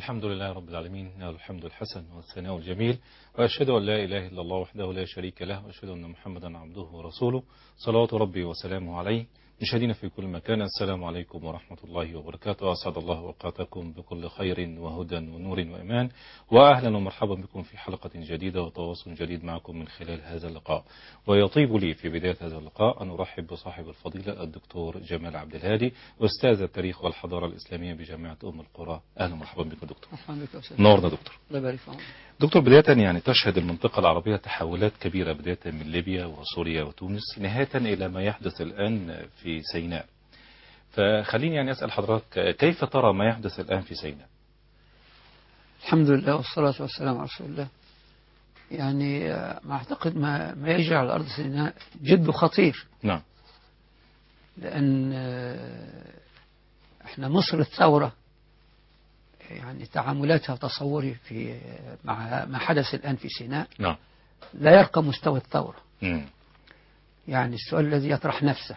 الحمد لله رب العالمين له الحمد الحسن والثناء الجميل وأشهد أن لا إله إلا الله وحده لا شريك له وأشهد أن محمدا عبده ورسوله صلوات ربي وسلامه عليه مشاهدينا في كل مكان السلام عليكم ورحمة الله وبركاته أسعد الله أوقاتكم بكل خير وهدى ونور وإيمان وأهلا ومرحبا بكم في حلقة جديدة وتواصل جديد معكم من خلال هذا اللقاء ويطيب لي في بداية هذا اللقاء أن أرحب بصاحب الفضيلة الدكتور جمال عبد الهادي أستاذ التاريخ والحضارة الإسلامية بجامعة أم القرى أهلا ومرحبا بك دكتور مرحبا بك يا أستاذ. نورنا دكتور الله يبارك فيك دكتور بداية يعني تشهد المنطقة العربية تحولات كبيرة بداية من ليبيا وسوريا وتونس نهاية إلى ما يحدث الآن في سيناء فخليني يعني أسأل حضرتك كيف ترى ما يحدث الآن في سيناء الحمد لله والصلاة والسلام على رسول الله يعني آه، ما أعتقد ما, ما يجري على أرض سيناء جد خطير نعم لأن آه، احنا مصر الثورة يعني تعاملاتها وتصوري في مع ما حدث الآن في سيناء نعم لا يرقى مستوى الثورة مم. يعني السؤال الذي يطرح نفسه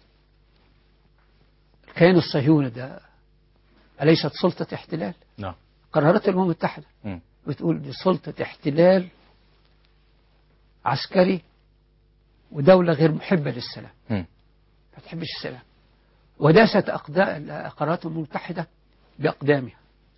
الكيان الصهيوني ده أليست سلطة احتلال نعم قررت الأمم المتحدة مم. بتقول دي سلطة احتلال عسكري ودولة غير محبة للسلام مم. ما تحبش السلام وداست أقدا- قرارات الأمم المتحدة بأقدامها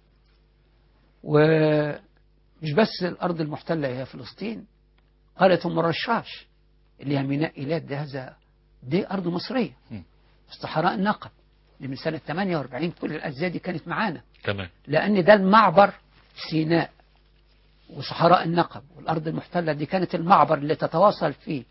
ومش بس الأرض المحتلة هي فلسطين قالت أم الرشاش اللي هي ميناء إيلات ده هذا دي أرض مصرية مم. صحراء النقب دي من سنة 48 كل الأجزاء دي كانت معانا تمام لأن ده المعبر سيناء وصحراء النقب والأرض المحتلة دي كانت المعبر اللي تتواصل فيه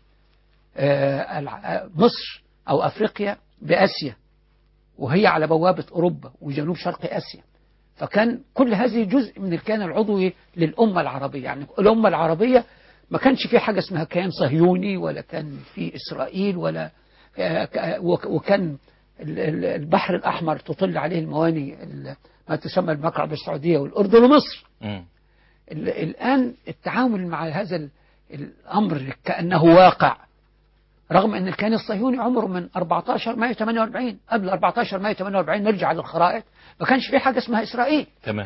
آه، الع- آه، مصر أو أفريقيا بآسيا وهي على بوابة أوروبا وجنوب شرق آسيا فكان كل هذه جزء من الكيان العضوي للأمة العربية يعني الأمة العربية ما كانش في حاجة اسمها كيان صهيوني ولا كان في إسرائيل ولا آه، ك- وك- وكان ال- ال- البحر الأحمر تطل عليه المواني ال- ما تسمى المقرب السعودية والأردن ومصر مم. ال- الآن التعامل مع هذا ال- الأمر كأنه واقع رغم أن الكيان الصهيوني عمره من 14 مايو 48 قبل 14 مايو 48 نرجع للخرائط ما كانش في حاجة اسمها إسرائيل تمام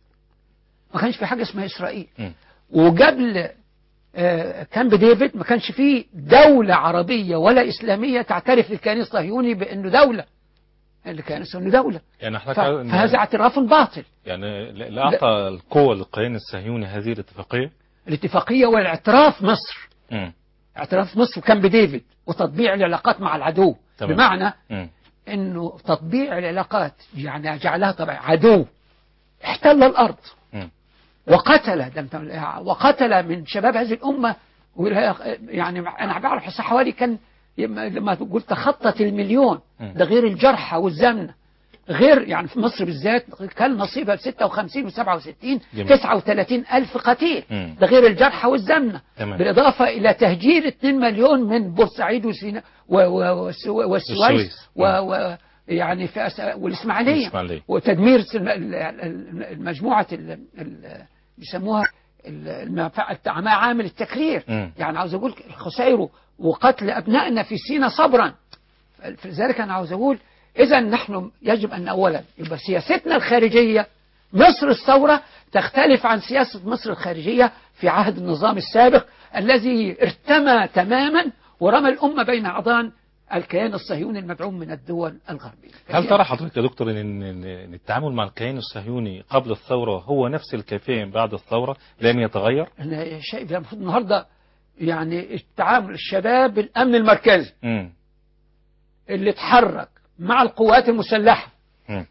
ما كانش في حاجة اسمها إسرائيل مم. وقبل آه، كامب ديفيد ما كانش في دولة عربية ولا إسلامية تعترف للكيان الصهيوني بأنه دولة الكيان الصهيوني دولة يعني ف- حضرتك فهذا اعتراف باطل يعني لا لا أعطى القوة للقيان الصهيوني هذه الاتفاقية الاتفاقية والاعتراف مصر مم. اعتراف مصر وكامب ديفيد وتطبيع العلاقات مع العدو تمام. بمعنى مم. انه تطبيع العلاقات يعني جعلها طبعا عدو احتل الارض مم. وقتل ده أنت- وقتل من شباب هذه الامه ولا- يعني انا بعرف حس- حوالي كان لما لما قلت تخطت المليون مم. ده غير الجرحى والزمنه غير يعني في مصر بالذات كان نصيبها 56 و67 جميل. 39 ألف قتيل مم. ده غير الجرحى والزمنة تمام. بالإضافة إلى تهجير 2 مليون من بورسعيد وسيناء و- و- والسو- والسويس والسويس. و و يعني في أس- والإسماعيلية الإسماعيلية. وتدمير الم- ال- ال- المجموعة ال- ال- بيسموها ال- المنفعة مع عامل التكرير مم. يعني عاوز أقول خسائر وقتل أبنائنا في سينا صبرا فلذلك أنا عاوز أقول إذا نحن يجب أن أولا يبقى سياستنا الخارجية مصر الثورة تختلف عن سياسة مصر الخارجية في عهد النظام السابق الذي ارتمى تماما ورمى الأمة بين أعضان الكيان الصهيوني المدعوم من الدول الغربية هل ترى حضرتك يا دكتور ان إن- إن التعامل مع الكيان الصهيوني قبل الثورة هو نفس الكيفية بعد الثورة لم يتغير؟ أنا شايف المفروض النهاردة يعني التعامل الشباب الأمن المركزي مم. اللي اتحرك مع القوات المسلحة مم.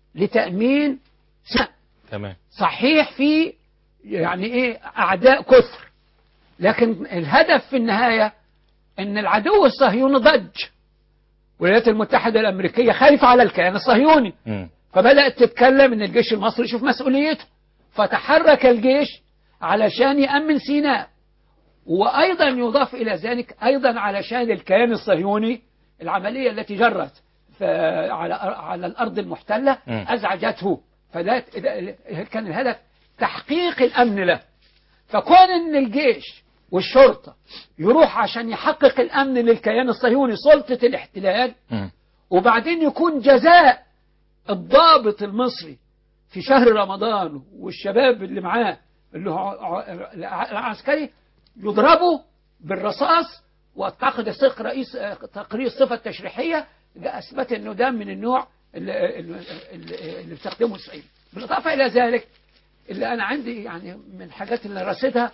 لتأمين سنة تمام صحيح في يعني ايه اعداء كثر لكن الهدف في النهاية ان العدو الصهيوني ضج والولايات المتحدة الامريكية خايفة على الكيان الصهيوني مم. فبدأت تتكلم ان الجيش المصري يشوف مسؤوليته فتحرك الجيش علشان يأمن سيناء وأيضا يضاف إلى ذلك أيضا علشان الكيان الصهيوني العملية التي جرت ف- على على الأرض المحتلة مم. أزعجته فده كان الهدف تحقيق الأمن له فكون ان الجيش والشرطة يروح عشان يحقق الأمن للكيان الصهيوني سلطة الاحتلال مم. وبعدين يكون جزاء الضابط المصري في شهر رمضان والشباب اللي معاه اللي هو ع- ع- العسكري يضربوا بالرصاص واعتقد الصدق رئيس آه، تقرير الصفة التشريحية ده أثبت أنه ده من النوع اللي, اللي, اللي اللي بتستخدمه إسرائيل بالإضافة إلى ذلك اللي أنا عندي يعني من الحاجات اللي رصدها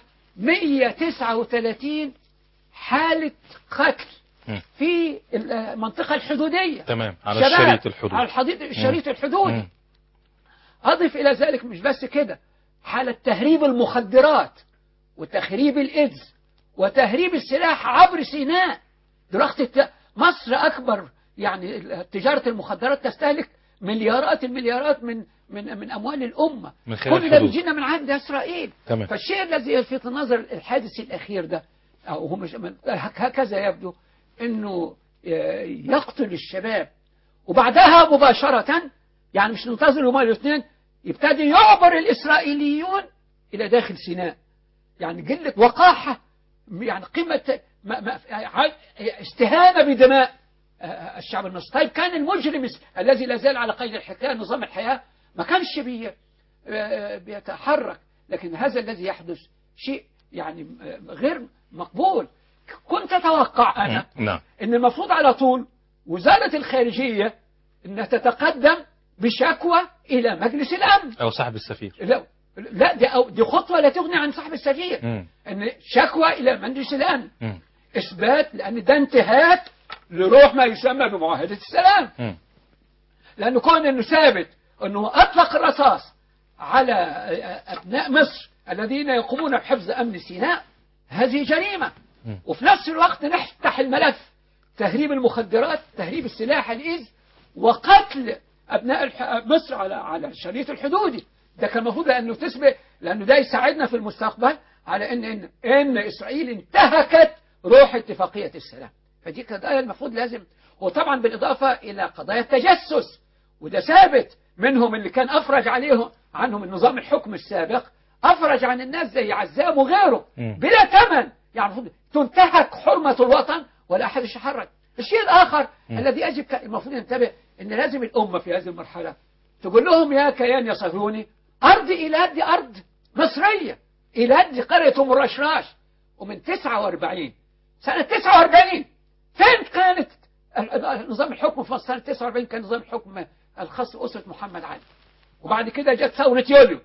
139 حالة قتل مم. في المنطقة الحدودية تمام على شباب الشريط الحدود على الحديد الشريط الحدودي مم. أضف إلى ذلك مش بس كده حالة تهريب المخدرات وتخريب الإيدز وتهريب السلاح عبر سيناء دلوقتي الت- مصر أكبر يعني تجارة المخدرات تستهلك مليارات المليارات من من من أموال الأمة من خلال كل ده الحدود. بيجينا من عند إسرائيل تمام فالشيء الذي يلفت النظر الحادث الأخير ده أو هو مش هكذا يبدو أنه يقتل الشباب وبعدها مباشرة يعني مش ننتظر يومين الاثنين يبتدي يعبر الإسرائيليون إلى داخل سيناء يعني قلة وقاحة يعني قمة ما- ما- استهانة بدماء آه، الشعب المصري طيب كان المجرم الذي لا زال على قيد الحكاية نظام الحياة ما كانش بي آه، بيتحرك لكن هذا الذي يحدث شيء يعني آه، غير مقبول كنت أتوقع أنا نعم ان المفروض على طول وزارة الخارجية انها تتقدم بشكوى الى مجلس الامن أو سحب السفير لا لا دي, أو دي خطوة لا تغني عن صاحب السفير مم. ان شكوى الى مجلس الامن مم. اثبات لان ده انتهاك لروح ما يسمى بمعاهدة السلام مم. لأنه كون أنه ثابت أنه أطلق الرصاص على أبناء مصر الذين يقومون بحفظ أمن سيناء هذه جريمة مم. وفي نفس الوقت نفتح الملف تهريب المخدرات تهريب السلاح الإذ وقتل أبناء الح- مصر على على الشريط الحدودي ده كان المفروض لأنه تسبق لأنه ده يساعدنا في المستقبل على أن إن, إن إسرائيل انتهكت روح اتفاقية السلام فدي قضايا المفروض لازم وطبعا بالإضافة إلى قضايا التجسس وده ثابت منهم اللي كان أفرج عليهم عنهم النظام الحكم السابق أفرج عن الناس زي عزام وغيره مم. بلا ثمن يعني المفروض تنتهك حرمة الوطن ولا أحد يتحرك الشيء الآخر مم. الذي يجب ك- المفروض ينتبه أن لازم الأمة في هذه المرحلة تقول لهم يا كيان يا صهيوني أرض إيلات دي أرض مصرية إيلات دي قرية أم الرشراش ومن 49 سنة 49 فين كانت ال- ال- نظام الحكم في مصر سنة 49 كان نظام الحكم الخاص بأسرة محمد علي وبعد كده جت ثورة يوليو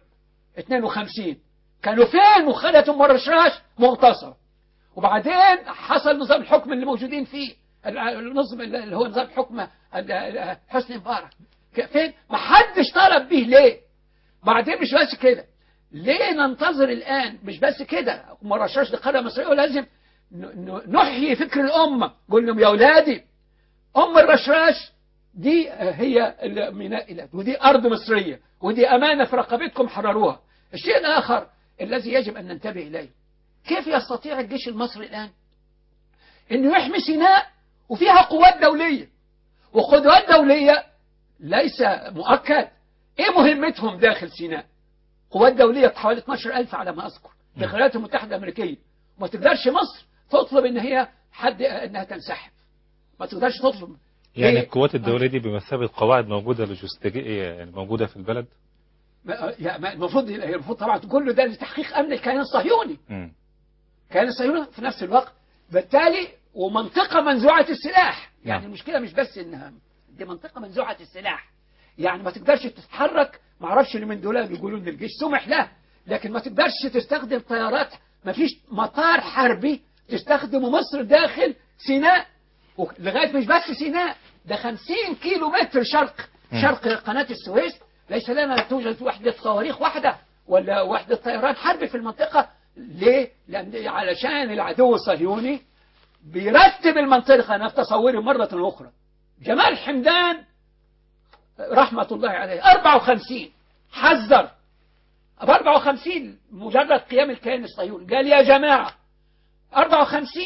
52 كانوا فين وخلت أم الرشراش مغتصبة وبعدين حصل نظام الحكم اللي موجودين فيه ال- النظم اللي هو نظام حكم ال- ال- حسني مبارك ك- فين ما حدش طلب به ليه بعدين مش بس كده ليه ننتظر الآن مش بس كده أم الرشاش دي قرية مصرية ولازم ن- ن- نحيي فكر الأمة قول لهم يا أولادي أم الرشاش دي هي الميناء إلات ودي أرض مصرية ودي أمانة في رقبتكم حرروها الشيء الآخر الذي يجب أن ننتبه إليه كيف يستطيع الجيش المصري الآن أنه يحمي سيناء وفيها قوات دولية وقوات دولية ليس مؤكد إيه مهمتهم داخل سيناء قوات دولية حوالي 12 ألف على ما أذكر في الولايات المتحدة الأمريكية ما تقدرش مصر تطلب إن هي حد إنها تنسحب ما تقدرش تطلب يعني إيه؟ القوات الدولية دي بمثابة قواعد موجودة لوجستية يعني موجودة في البلد ما- يا- ما- المفروض المفروض طبعا كل ده لتحقيق أمن الكيان الصهيوني مم. كيان الصهيوني في نفس الوقت بالتالي ومنطقة منزوعة السلاح يعني نعم. المشكلة مش بس إنها دي منطقة منزوعة السلاح يعني ما تقدرش تتحرك ما اعرفش اللي من دول بيقولوا ان الجيش سمح له لكن ما تقدرش تستخدم طيارات ما فيش مطار حربي تستخدمه مصر داخل سيناء و- لغاية مش بس سيناء ده 50 كيلو متر شرق مم. شرق قناة السويس ليس لنا لا توجد وحدة صواريخ واحدة ولا وحدة طيران حربي في المنطقة ليه؟ لأن علشان العدو الصهيوني بيرتب المنطقة أنا في تصوري مرة أخرى جمال حمدان رحمة الله عليه 54 حذر ب 54 مجرد قيام الكيان الصهيوني قال يا جماعة 54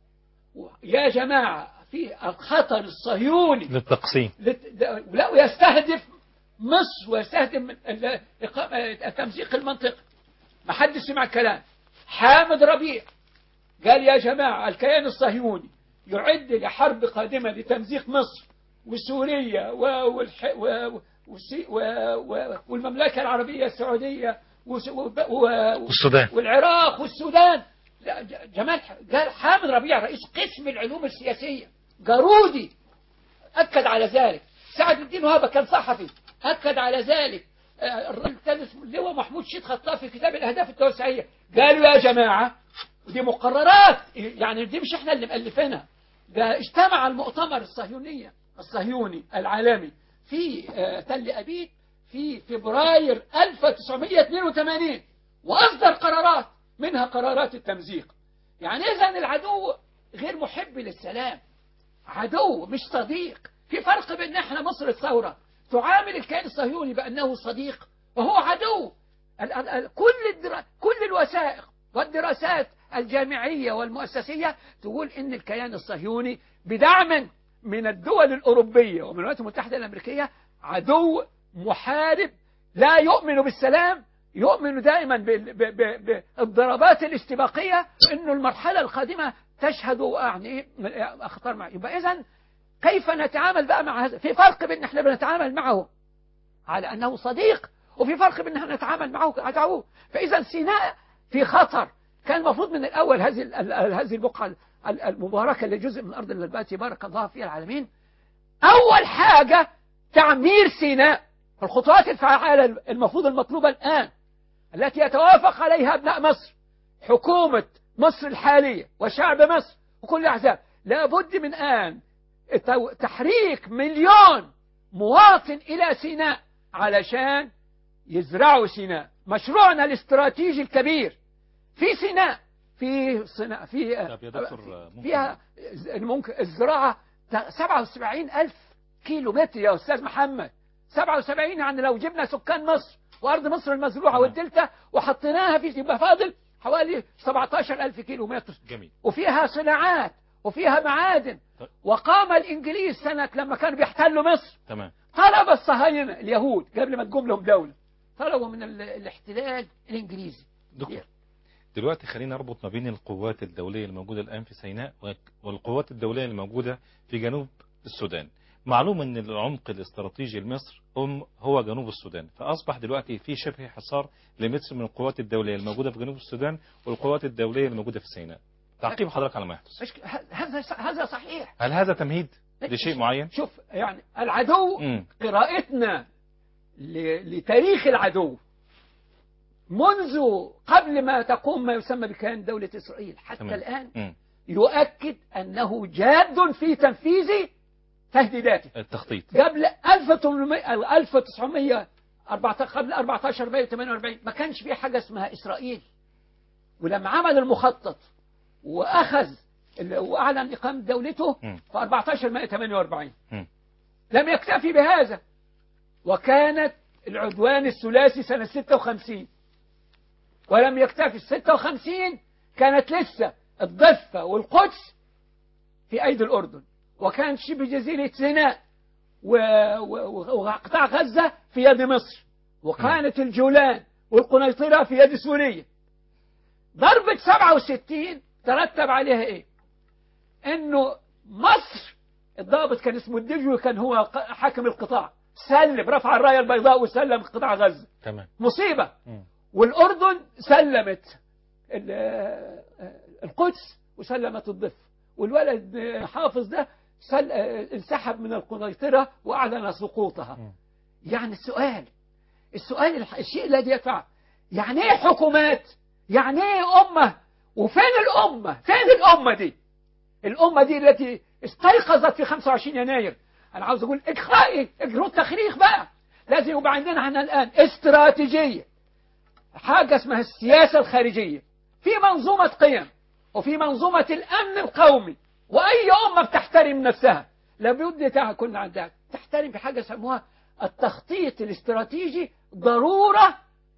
يا جماعة في الخطر الصهيوني للتقسيم لت- ده- لا ويستهدف مصر ويستهدف ال- إقامة- تمزيق المنطقة ما حد سمع الكلام حامد ربيع قال يا جماعة الكيان الصهيوني يعد لحرب قادمة لتمزيق مصر وسوريا و- والح- و- والسي- و- و- والمملكة العربية السعودية وس- وب- و- والسودان. والعراق والسودان لا، ج- جمال ح- قال حامد ربيع رئيس قسم العلوم السياسية جارودي أكد على ذلك سعد الدين وهبة كان صحفي أكد على ذلك آه، الراجل الثاني اسمه اللواء محمود شيد خطاب في كتاب الأهداف التوسعية قالوا يا جماعة دي مقررات يعني دي مش احنا اللي مؤلفينها ده اجتمع المؤتمر الصهيونية الصهيوني العالمي في آه، تل أبيب في فبراير 1982 وأصدر قرارات منها قرارات التمزيق يعني إذا العدو غير محب للسلام عدو مش صديق في فرق بين احنا مصر الثورة تعامل الكيان الصهيوني بأنه صديق وهو عدو ال- ال- ال- كل الدرا... كل الوثائق والدراسات الجامعية والمؤسسية تقول إن الكيان الصهيوني بدعم من الدول الأوروبية ومن الولايات المتحدة الأمريكية عدو محارب لا يؤمن بالسلام يؤمن دائما بال- ب- ب- بالضربات الاستباقية انه المرحلة القادمة تشهد يعني إيه؟ اخطار معه يبقى اذا كيف نتعامل بقى مع هذا في فرق بين احنا بنتعامل معه على انه صديق وفي فرق بين احنا نتعامل معه كعدو فاذا سيناء في خطر كان المفروض من الاول هذه ال- ال- هذه البقعة ال- المباركة اللي جزء من ارض التي بارك الله فيها العالمين اول حاجة تعمير سيناء الخطوات الفعالة المفروض المطلوبة الآن التي يتوافق عليها أبناء مصر حكومة مصر الحالية وشعب مصر وكل الأحزاب لابد من آن تو- تحريك مليون مواطن إلى سيناء علشان يزرعوا سيناء مشروعنا الاستراتيجي الكبير في سيناء في صناعة في طب يا دكتور ممكن فيها ز- ممكن الزراعة ت- 77 ألف كيلو متر يا أستاذ محمد 77 يعني لو جبنا سكان مصر وأرض مصر المزروعة تمام. والدلتا وحطيناها في يبقى فاضل حوالي 17 ألف كيلو متر جميل وفيها صناعات وفيها معادن طيب. وقام الإنجليز سنة لما كانوا بيحتلوا مصر تمام طلب الصهاينة اليهود قبل ما تقوم لهم دولة طلبوا من ال- الاحتلال الإنجليزي دكتور دلوقتي خلينا نربط ما بين القوات الدولية الموجودة الآن في سيناء والقوات الدولية الموجودة في جنوب السودان معلوم ان العمق الاستراتيجي لمصر هم هو جنوب السودان فاصبح دلوقتي في شبه حصار لمصر من القوات الدوليه الموجوده في جنوب السودان والقوات الدوليه الموجوده في سيناء تعقيب حضرتك على ما يحدث مش- ه- هذا هذا صحيح هل هذا تمهيد لشيء معين شوف يعني العدو امم قراءتنا ل- لتاريخ العدو منذ قبل ما تقوم ما يسمى بكيان دولة إسرائيل حتى تمام. الآن امم يؤكد أنه جاد في تنفيذ تهديداته التخطيط قبل 1800 أو 1900 قبل 14 مايو 48 ما كانش في حاجة اسمها إسرائيل ولما عمل المخطط وأخذ ال- وأعلن إقامة دولته مم. في 14 مايو 48 مم. لم يكتفي بهذا وكانت العدوان الثلاثي سنة 56 ولم يكتفي 56 كانت لسه الضفة والقدس في أيدي الأردن وكان شبه جزيرة سيناء و- و- وقطاع غزة في يد مصر وكانت الجولان والقنيطرة في يد سوريا ضربة 67 ترتب عليها ايه انه مصر الضابط كان اسمه الدجوي كان هو ق- حاكم القطاع سلم رفع الراية البيضاء وسلم قطاع غزة تمام مصيبة مم. والأردن سلمت ال- آه، القدس وسلمت الضفة والولد آه، حافظ ده سل... آه، انسحب من القنيطرة وأعلن سقوطها مم. يعني السؤال السؤال الح- الشيء الذي يدفع يعني ايه حكومات يعني ايه أمة وفين الأمة فين الأمة دي الأمة دي التي استيقظت في 25 يناير أنا عاوز أقول إجرائي إجروا التخريخ بقى لازم يبقى عندنا احنا الآن استراتيجية حاجة اسمها السياسة الخارجية في منظومة قيم وفي منظومة الأمن القومي وأي أمة بتحترم نفسها لابد تكون عندها تحترم بحاجة يسموها التخطيط الاستراتيجي ضرورة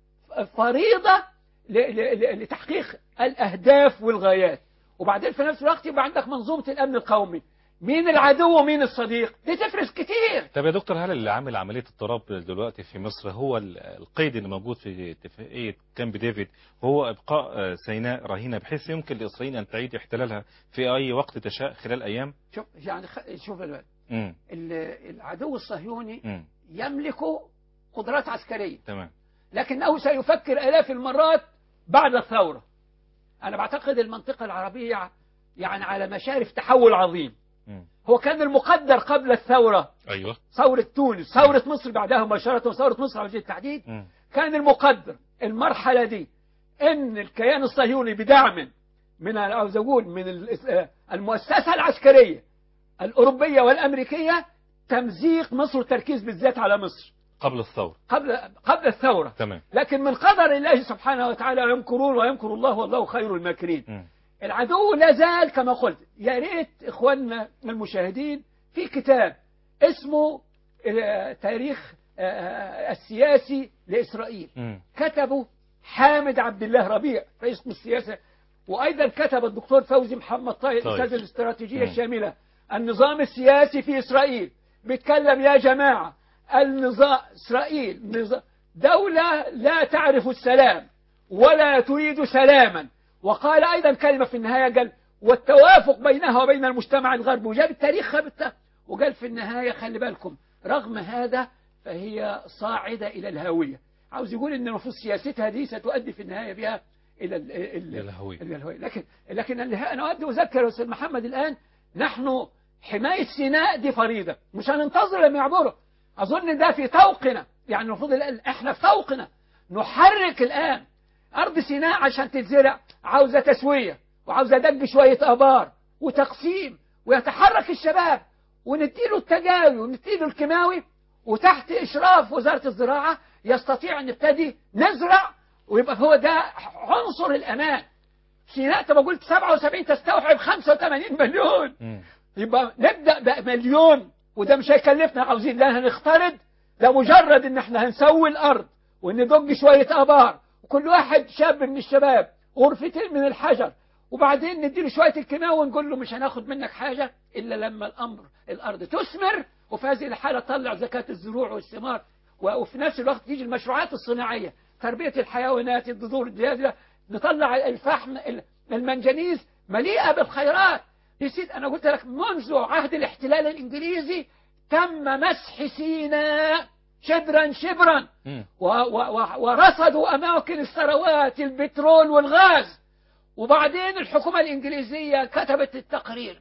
فريضة ل- ل- ل- لتحقيق الأهداف والغايات وبعدين في نفس الوقت يبقى عندك منظومة الأمن القومي مين العدو ومين الصديق دي تفرق كتير طب يا دكتور هل اللي عامل عملية الضرب دلوقتي في مصر هو ال- القيد اللي موجود في اتفاقية كامب ديفيد وهو إبقاء آه، سيناء رهينة بحيث يمكن لإسرائيل أن تعيد احتلالها في أي وقت تشاء خلال أيام؟ شوف يعني خ... شوف الوقت مم. ال- العدو الصهيوني مم. يملك قدرات عسكرية تمام لكنه سيفكر آلاف المرات بعد الثورة أنا بعتقد المنطقة العربية يعني على مشارف تحول عظيم مم. هو كان المقدر قبل الثورة ايوه ثورة تونس ثورة مصر بعدها مباشرة ثورة مصر على وجه التحديد مم. كان المقدر المرحلة دي ان الكيان الصهيوني بدعم من عاوز اقول من ال- المؤسسة العسكرية الأوروبية والأمريكية تمزيق مصر والتركيز بالذات على مصر قبل الثورة قبل قبل الثورة تمام لكن من قدر الله سبحانه وتعالى يمكرون ويمكر الله والله خير الماكرين مم. العدو لا زال كما قلت يا ريت إخواننا المشاهدين في كتاب اسمه آه، تاريخ آه، السياسي لإسرائيل مم. كتبه حامد عبد الله ربيع رئيس قسم السياسة وأيضا كتب الدكتور فوزي محمد طاهر طيب. أستاذ الاستراتيجية مم. الشاملة النظام السياسي في إسرائيل بيتكلم يا جماعة النظام إسرائيل نظام دولة لا تعرف السلام ولا تريد سلاما وقال أيضا كلمة في النهاية قال والتوافق بينها وبين المجتمع الغربي وجاب التاريخ خبته وقال في النهاية خلي بالكم رغم هذا فهي صاعدة إلى الهاوية عاوز يقول ان المفروض سياستها دي ستؤدي في النهاية بها إلى ال- ال- إلى الهوية. إلى الهوية لكن لكن اللي أنا أود أذكر يا أستاذ محمد الآن نحن حماية سيناء دي فريضة مش هننتظر لما يعبروا أظن ده في طوقنا يعني المفروض الآن إحنا في طوقنا نحرك الآن أرض سيناء عشان تتزرع عاوزة تسوية وعاوزة دق شوية آبار وتقسيم ويتحرك الشباب ونديله التجاوي ونديله الكيماوي وتحت إشراف وزارة الزراعة يستطيع أن نبتدي نزرع ويبقى هو ده عنصر الأمان سيناء طب قلت 77 تستوعب 85 مليون مم. يبقى نبدأ بمليون وده مش هيكلفنا عاوزين لا هنخترد ده مجرد ان احنا هنسوي الارض وندج شوية ابار وكل واحد شاب من الشباب غرفتين من الحجر وبعدين نديله شوية الكيماوي ونقول له مش هناخد منك حاجة الا لما الامر الارض تثمر وفي هذه الحالة طلع زكاة الزروع والثمار و- وفي نفس الوقت تيجي المشروعات الصناعية تربية الحيوانات البذور الجاذبة نطلع الفحم المنجنيز مليئة بالخيرات نسيت أنا قلت لك منذ عهد الاحتلال الإنجليزي تم مسح سيناء شبرا شبرا مم. و- و- و- ورصدوا أماكن الثروات البترول والغاز وبعدين الحكومة الإنجليزية كتبت التقرير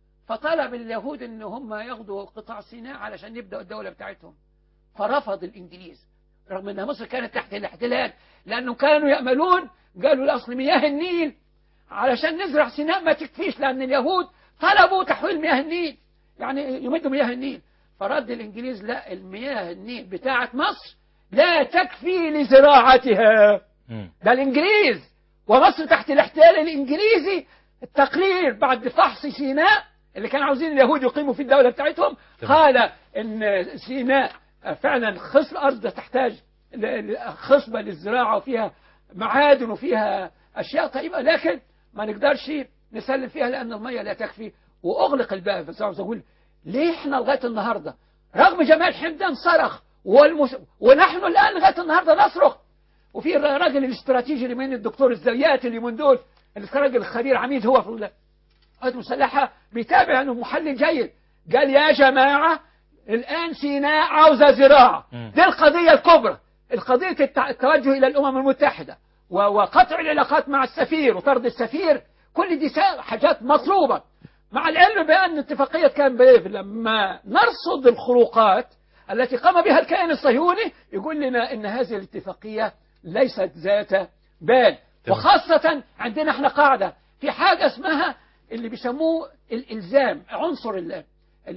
فطلب اليهود ان هم ياخدوا قطاع سيناء علشان يبدأوا الدولة بتاعتهم فرفض الإنجليز رغم أن مصر كانت تحت الاحتلال لأنه كانوا يأملون قالوا الأصل مياه النيل علشان نزرع سيناء ما تكفيش لأن اليهود طلبوا تحويل مياه النيل يعني يمدوا مياه النيل فرد الإنجليز لا المياه النيل بتاعت مصر لا تكفي لزراعتها مم. ده الإنجليز ومصر تحت الاحتلال الإنجليزي التقرير بعد فحص سيناء اللي كانوا عاوزين اليهود يقيموا في الدولة بتاعتهم تمام. قال إن سيناء فعلا خصب أرض تحتاج ل- ل- خصبة للزراعة وفيها معادن وفيها أشياء طيبة لكن ما نقدرش نسلم فيها لأن المية لا تكفي وأغلق الباب بس عاوز أقول ليه إحنا لغاية النهاردة رغم جمال حمدان صرخ والمس... ونحن الآن لغاية النهاردة نصرخ وفي الراجل الاستراتيجي اللي من الدكتور الزيات اللي من دول اللي كان راجل خبير عميد هو في القوات المسلحة بيتابع انه محلل جيد قال يا جماعة الآن سيناء عاوزة زراعة مم. دي القضية الكبرى القضية التع- التوجه إلى الأمم المتحدة و- وقطع العلاقات مع السفير وطرد السفير كل دي سا- حاجات مطلوبة مع العلم بأن اتفاقية كان بيف لما نرصد الخروقات التي قام بها الكيان الصهيوني يقول لنا ان هذه الاتفاقية ليست ذات بال تمام. وخاصة عندنا احنا قاعدة في حاجة اسمها اللي بيسموه الإلزام عنصر ال ال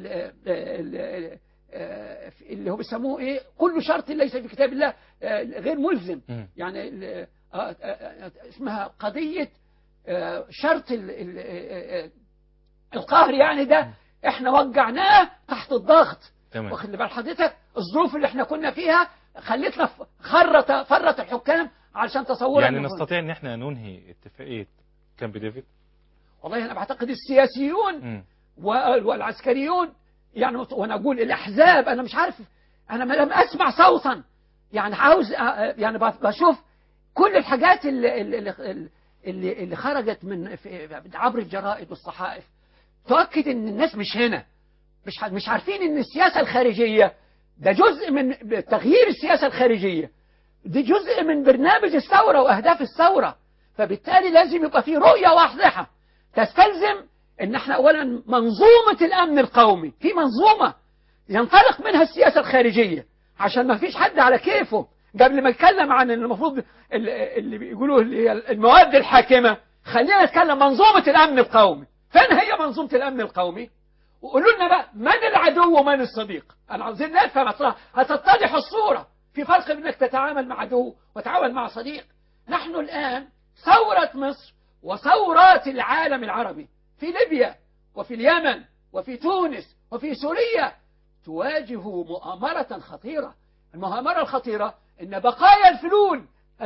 ال اللي هو بيسموه ايه كل شرط ليس في كتاب الله آه، غير ملزم مم. يعني ال- آه، آه، آه، اسمها قضية آه، شرط ال- ال- آه، آه، القهر يعني ده احنا وقعناه تحت الضغط تمام واخد بال حضرتك الظروف اللي احنا كنا فيها خلتنا ف- خرط فرط الحكام علشان تصور يعني إنه- نستطيع ان احنا ننهي اتفاقية كامب ديفيد والله انا بعتقد السياسيون مم. و- والعسكريون يعني وانا اقول الاحزاب انا مش عارف انا ما لم اسمع صوتا يعني عاوز أ- يعني ب- بشوف كل الحاجات اللي اللي اللي, اللي خرجت من في- عبر الجرائد والصحائف تؤكد ان الناس مش هنا مش ع- مش عارفين ان السياسه الخارجيه ده جزء من تغيير السياسة الخارجية دي جزء من برنامج الثورة وأهداف الثورة فبالتالي لازم يبقى في رؤية واضحة تستلزم ان احنا اولا منظومة الامن القومي في منظومة ينطلق منها السياسة الخارجية عشان ما فيش حد على كيفه قبل ما يتكلم عن المفروض اللي بيقولوا اللي هي المواد الحاكمة خلينا نتكلم منظومة الامن القومي فين هي منظومة الامن القومي وقولوا لنا بقى من العدو ومن الصديق انا عاوزين نفهم هتتضح الصورة في فرق بين انك تتعامل مع عدو وتتعامل مع صديق نحن الان ثورة مصر وثورات العالم العربي في ليبيا وفي اليمن وفي تونس وفي سوريا تواجه مؤامرة خطيرة المؤامرة الخطيرة إن بقايا الفلول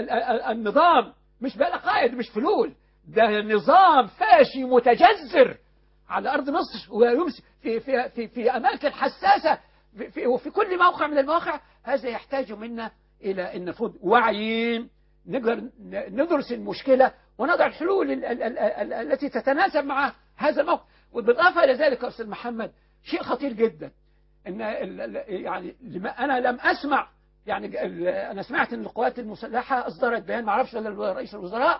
النظام مش بقايا مش فلول ده نظام فاشي متجذر على أرض مصر ويمسك في, في, في, في أماكن حساسة في, في, وفي كل موقع من المواقع هذا يحتاج منا إلى أن نفوض وعي نقدر ندرس المشكلة ونضع الحلول ال ال ال ال التي تتناسب مع هذا الموقف وبالإضافة إلى ذلك يا أستاذ محمد شيء خطير جدا إن يعني أنا لم أسمع يعني أنا سمعت إن القوات المسلحة أصدرت بيان ما أعرفش ولا رئيس الوزراء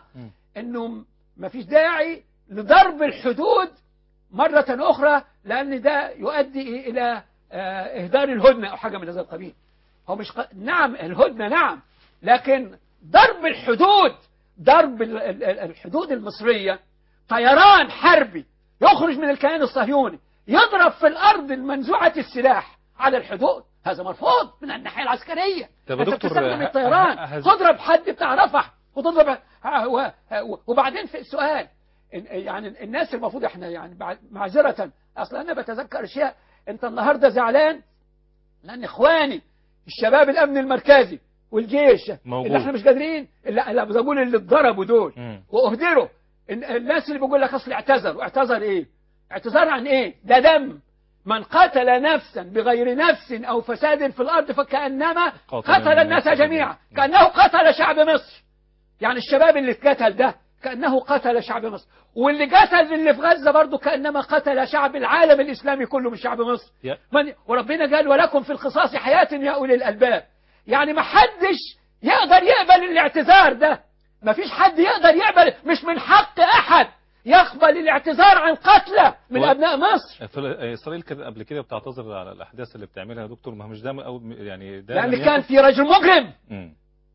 إنه ما فيش داعي لضرب الحدود مرة أخرى لأن ده يؤدي إلى إهدار الهدنة أو حاجة من هذا القبيل هو مش ق... نعم الهدنة نعم لكن ضرب الحدود ضرب الحدود المصرية طيران حربي يخرج من الكيان الصهيوني يضرب في الأرض المنزوعة السلاح على الحدود هذا مرفوض من الناحية العسكرية طب أنت دكتور بتستخدم ه- الطيران ه- هز- تضرب حد بتاع رفح وتضرب ه- و- وبعدين في السؤال إن- يعني الناس المفروض احنا يعني بعد- معذرة اصلا انا بتذكر اشياء انت النهارده زعلان لان اخواني الشباب الامن المركزي والجيش موجود. اللي احنا مش قادرين اللي اللي بقول اللي اتضربوا دول مم. واهدروا إن- الناس اللي بيقول لك اصل اعتذر واعتذر ايه اعتذار عن ايه ده دم من قتل نفسا بغير نفس او فساد في الارض فكانما قاتل قتل الناس الناس جميعا جميعا. كانه قتل شعب مصر يعني الشباب اللي اتقتل ده كأنه قتل شعب مصر واللي قتل اللي في غزة برضه كأنما قتل شعب العالم الإسلامي كله من شعب مصر يا- من وربنا قال ولكم في القصاص حياة يا أولي الألباب يعني ما حدش يقدر يقبل الاعتذار ده ما فيش حد يقدر يقبل مش من حق أحد يقبل الاعتذار عن قتله من و- أبناء مصر فل- اسرائيل كانت قبل كده بتعتذر على الاحداث اللي بتعملها يا دكتور ما هو مش ده أو يعني ده لأن لم كان يكن- في رجل مجرم مم.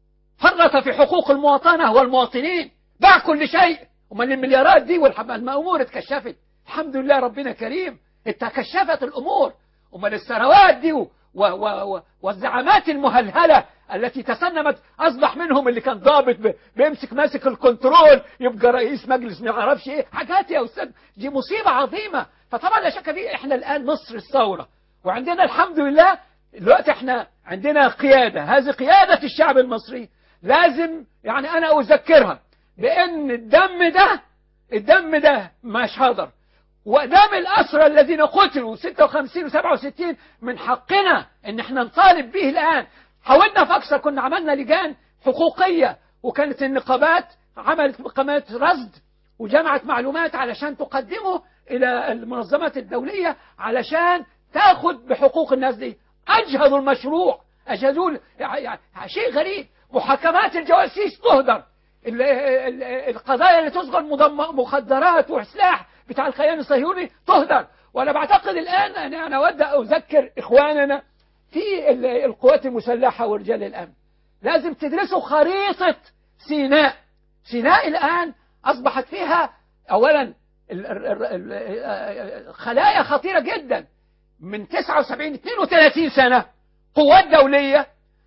فرط في حقوق المواطنة والمواطنين باع كل شيء امال المليارات دي والامور اتكشفت الحمد لله ربنا كريم اتكشفت الامور امال الثروات دي و و و والزعامات المهلهله التي تسنمت اصبح منهم اللي كان ضابط ب- بيمسك ماسك الكنترول يبقى رئيس مجلس ما يعرفش ايه حاجات يا استاذ دي مصيبه عظيمه فطبعا لا شك فيه احنا الان مصر الثوره وعندنا الحمد لله دلوقتي احنا عندنا قياده هذه قياده الشعب المصري لازم يعني انا اذكرها بان الدم ده الدم ده مش هقدر ودم الأسرى الذين قتلوا 56 و 67 من حقنا ان احنا نطالب به الآن حاولنا في أكثر كنا عملنا لجان حقوقية وكانت النقابات عملت قناة رصد وجمعت معلومات علشان تقدمه إلى المنظمات الدولية علشان تاخد بحقوق الناس دي أجهضوا المشروع أجهزوا يعني شيء غريب محاكمات الجواسيس تهدر ال- ال- القضايا اللي تشغل مضم- مخدرات وسلاح بتاع الكيان الصهيوني تهدر وانا بعتقد الان انا انا اود اذكر اخواننا في ال- القوات المسلحه ورجال الامن لازم تدرسوا خريطه سيناء سيناء الان اصبحت فيها اولا ال- ال- ال- ال- خلايا خطيره جدا من 79 32 سنه قوات دوليه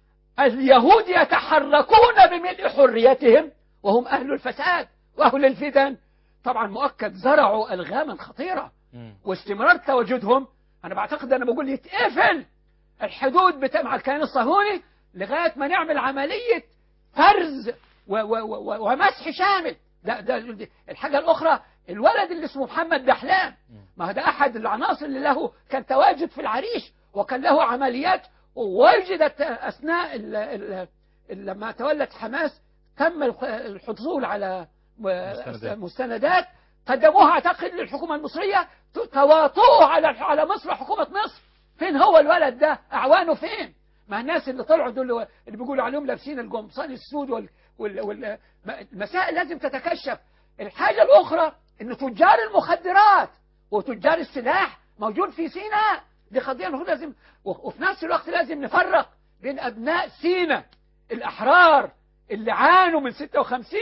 اليهود يتحركون بملء حريتهم وهم أهل الفساد وأهل الفتن طبعا مؤكد زرعوا ألغاما خطيرة مم. واستمرار تواجدهم أنا بعتقد أنا بقول يتقفل الحدود بتاع مع الكيان الصهيوني لغاية ما نعمل عملية فرز و و و ومسح شامل ده ده دي- الحاجة الأخرى الولد اللي اسمه محمد دحلان ما هو ده أحد العناصر اللي له كان تواجد في العريش وكان له عمليات ووجدت أثناء ال ال ال لما تولت حماس تم الح- الحصول على م- مستندات. مستندات قدموها أعتقد للحكومة المصرية ت- تواطؤوا على على مصر وحكومة مصر فين هو الولد ده أعوانه فين ما الناس اللي طلعوا دول اللي بيقولوا عليهم لابسين القمصان السود وال... وال... وال... ما- المسائل لازم تتكشف الحاجة الأخرى إن تجار المخدرات وتجار السلاح موجود في سيناء دي قضية المفروض لازم و- وفي نفس الوقت لازم نفرق بين أبناء سيناء الأحرار اللي عانوا من 56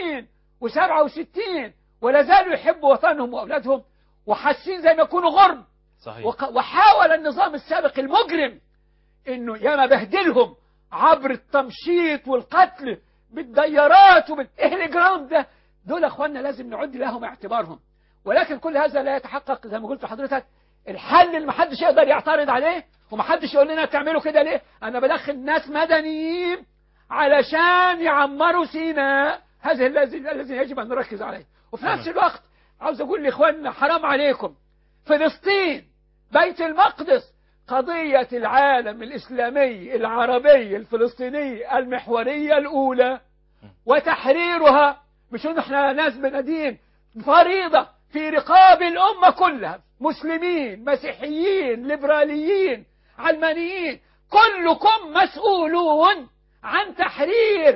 و67 ولا زالوا يحبوا وطنهم وأولادهم وحاسين زي ما يكونوا غرب صحيح وق- وحاول النظام السابق المجرم انه ياما بهدلهم عبر التمشيط والقتل بالديارات وبال ايه الاجرام ده دول اخواننا لازم نعد لهم اعتبارهم ولكن كل هذا لا يتحقق زي ما قلت لحضرتك الحل اللي محدش يقدر يعترض عليه ومحدش يقول لنا تعملوا كده ليه انا بدخل ناس مدنيين علشان يعمروا سيناء هذا الذي الذي يجب ان نركز عليه وفي نفس الوقت عاوز اقول لاخواننا حرام عليكم فلسطين بيت المقدس قضية العالم الإسلامي العربي الفلسطيني المحورية الأولى وتحريرها مش إن احنا ناس بنادين فريضة في رقاب الأمة كلها مسلمين مسيحيين ليبراليين علمانيين كلكم مسؤولون عن تحرير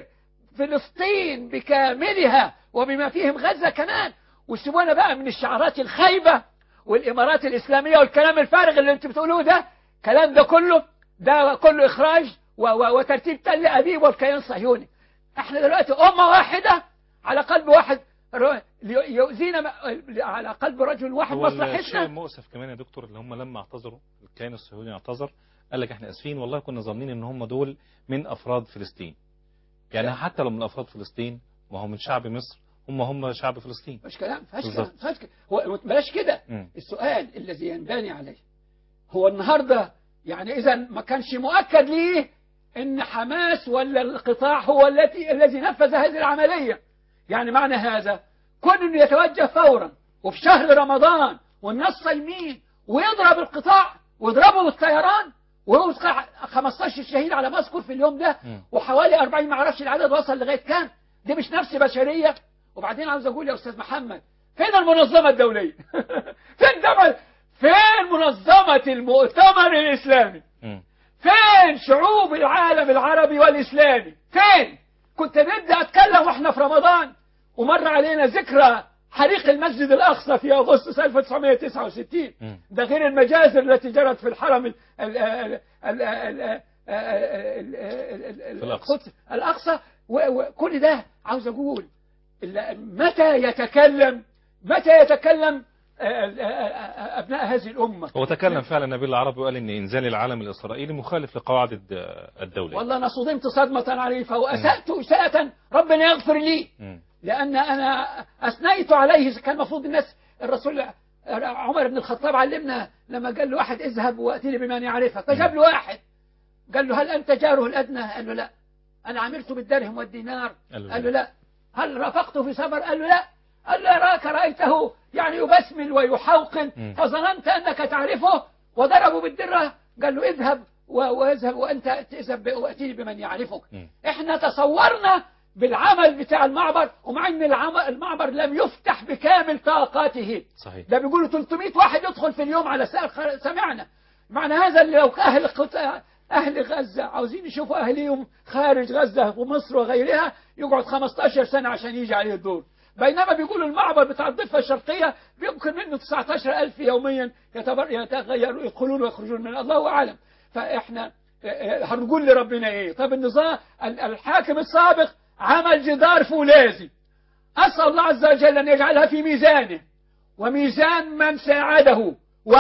فلسطين بكاملها وبما فيهم غزة كمان وسيبونا بقى من الشعارات الخايبة والإمارات الإسلامية والكلام الفارغ اللي انتم بتقولوه ده الكلام ده كله ده كله إخراج و- و- وترتيب تل أبيب والكيان الصهيوني احنا دلوقتي أمة واحدة على قلب واحد ر- يؤذينا م- على قلب رجل واحد هو الشيء مصلحتنا المؤسف كمان يا دكتور اللي هم لما اعتذروا الكيان الصهيوني اعتذر قال لك احنا اسفين والله كنا ظانين ان هم دول من افراد فلسطين يعني حتى لو من افراد فلسطين وهم من شعب مصر هم هم شعب فلسطين مش كلام فيهاش كلام بالظبط. فيهاش كلام. هو بلاش كده مم. السؤال الذي ينبني عليه هو النهاردة يعني إذا ما كانش مؤكد ليه إن حماس ولا القطاع هو التي الذي نفذ هذه العملية يعني معنى هذا كون إنه يتوجه فورا وفي شهر رمضان والناس صايمين ويضرب القطاع ويضربه بالطيران ويوقع 15 شهيد على ما اذكر في اليوم ده مم. وحوالي 40 ما اعرفش العدد وصل لغايه كام دي مش نفس بشريه وبعدين عاوز اقول يا استاذ محمد فين المنظمه الدوليه فين دول فين منظمه المؤتمر الاسلامي مم. فين شعوب العالم العربي والإسلامي فين كنت بدي أتكلم وإحنا في رمضان ومر علينا ذكرى حريق المسجد الأقصى في أغسطس 1969 مم. ده غير المجازر التي جرت في الحرم ال- ال- ال- ال- ال- ال- ال- ال- ال- في الأقصى. القدس الأقصى و- وكل ده عاوز أقول ال- متى يتكلم متى يتكلم آه، آه، آه، أبناء هذه الأمة هو تكلم فعلا نبيل العربي وقال ان انزال العالم الاسرائيلي مخالف لقواعد الد- الدوله والله أنا صدمت صدمة عنيفة وأسأت إساءة ربنا يغفر لي مم. لأن أنا أثنيت عليه كان المفروض الناس الرسول عمر بن الخطاب علمنا لما قال له واحد اذهب وأتيني بمن يعرفك فجاب له واحد قال له هل أنت جاره الأدنى قال له لا أنا عملت بالدرهم والدينار قال له قال لا. له لا هل رافقته في سفر قال له لا قال له أراك رأيته يعني يبسمل ويحوقن مم. فظننت أنك تعرفه وضربوا بالدرة قال له اذهب و- واذهب وأنت تذهب ب- وأتيني بمن يعرفك مم. احنا تصورنا بالعمل بتاع المعبر ومع ان العم- المعبر لم يفتح بكامل طاقاته صحيح ده بيقولوا 300 واحد يدخل في اليوم على سائر خ- سمعنا معنى هذا اللي لو اهل قط- اهل غزه عاوزين يشوفوا اهليهم خارج غزه ومصر وغيرها يقعد 15 سنه عشان يجي عليه الدور بينما بيقولوا المعبر بتاع الضفه الشرقيه بيمكن منه 19000 يوميا يتبر يتغيروا يدخلون ويخرجون من الله اعلم فاحنا اه، اه، هنقول لربنا ايه طب النظام ال- الحاكم السابق عمل جدار فولاذي اسال الله عز وجل ان يجعلها في ميزانه وميزان من ساعده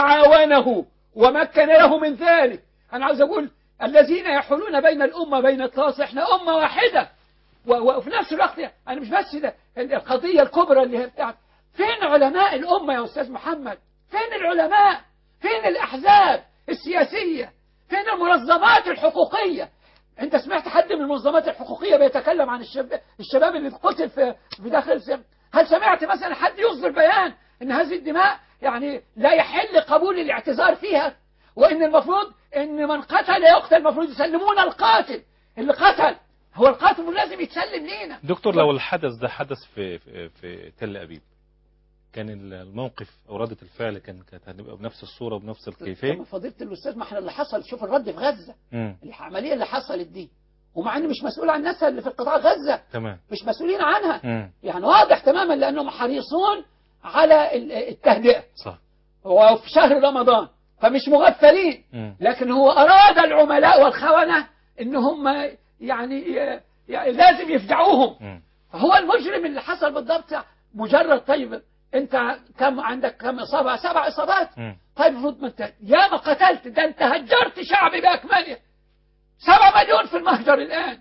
وعاونه ومكن له من ذلك أنا عاوز أقول الذين يحولون بين الأمة بين التواصل احنا أمة واحدة و- و- وفي نفس الوقت أنا مش بس ده القضية الكبرى اللي هي بتاعت فين علماء الأمة يا أستاذ محمد فين العلماء فين الأحزاب السياسية فين المنظمات الحقوقية انت سمعت حد من المنظمات الحقوقية بيتكلم عن الشباب, الشباب اللي قتل في, في داخل سم. هل سمعت مثلا حد يصدر بيان ان هذه الدماء يعني لا يحل قبول الاعتذار فيها وان المفروض ان من قتل يقتل المفروض يسلمون القاتل اللي قتل هو القاتل لازم يتسلم لينا دكتور لو الحدث ده حدث في في, في تل ابيب كان الموقف او ردة الفعل كان كانت هتبقى بنفس الصورة وبنفس الكيفية طب فضيلة الأستاذ ما احنا اللي حصل شوف الرد في غزة مم. العملية اللي حصلت دي ومع اني مش مسؤول عن الناس اللي في قطاع غزة تمام مش مسؤولين عنها مم. يعني واضح تماما لأنهم حريصون على ال- التهدئة صح وفي شهر رمضان فمش مغفلين مم. لكن هو أراد العملاء والخونة إن هم يعني, يعني لازم يفجعوهم مم. فهو المجرم اللي حصل بالضبط مجرد طيب انت كم عندك كم اصابه سبع اصابات مم. طيب المفروض ما انت يا ما قتلت ده انت هجرت شعبي باكمله سبعة مليون في المهجر الان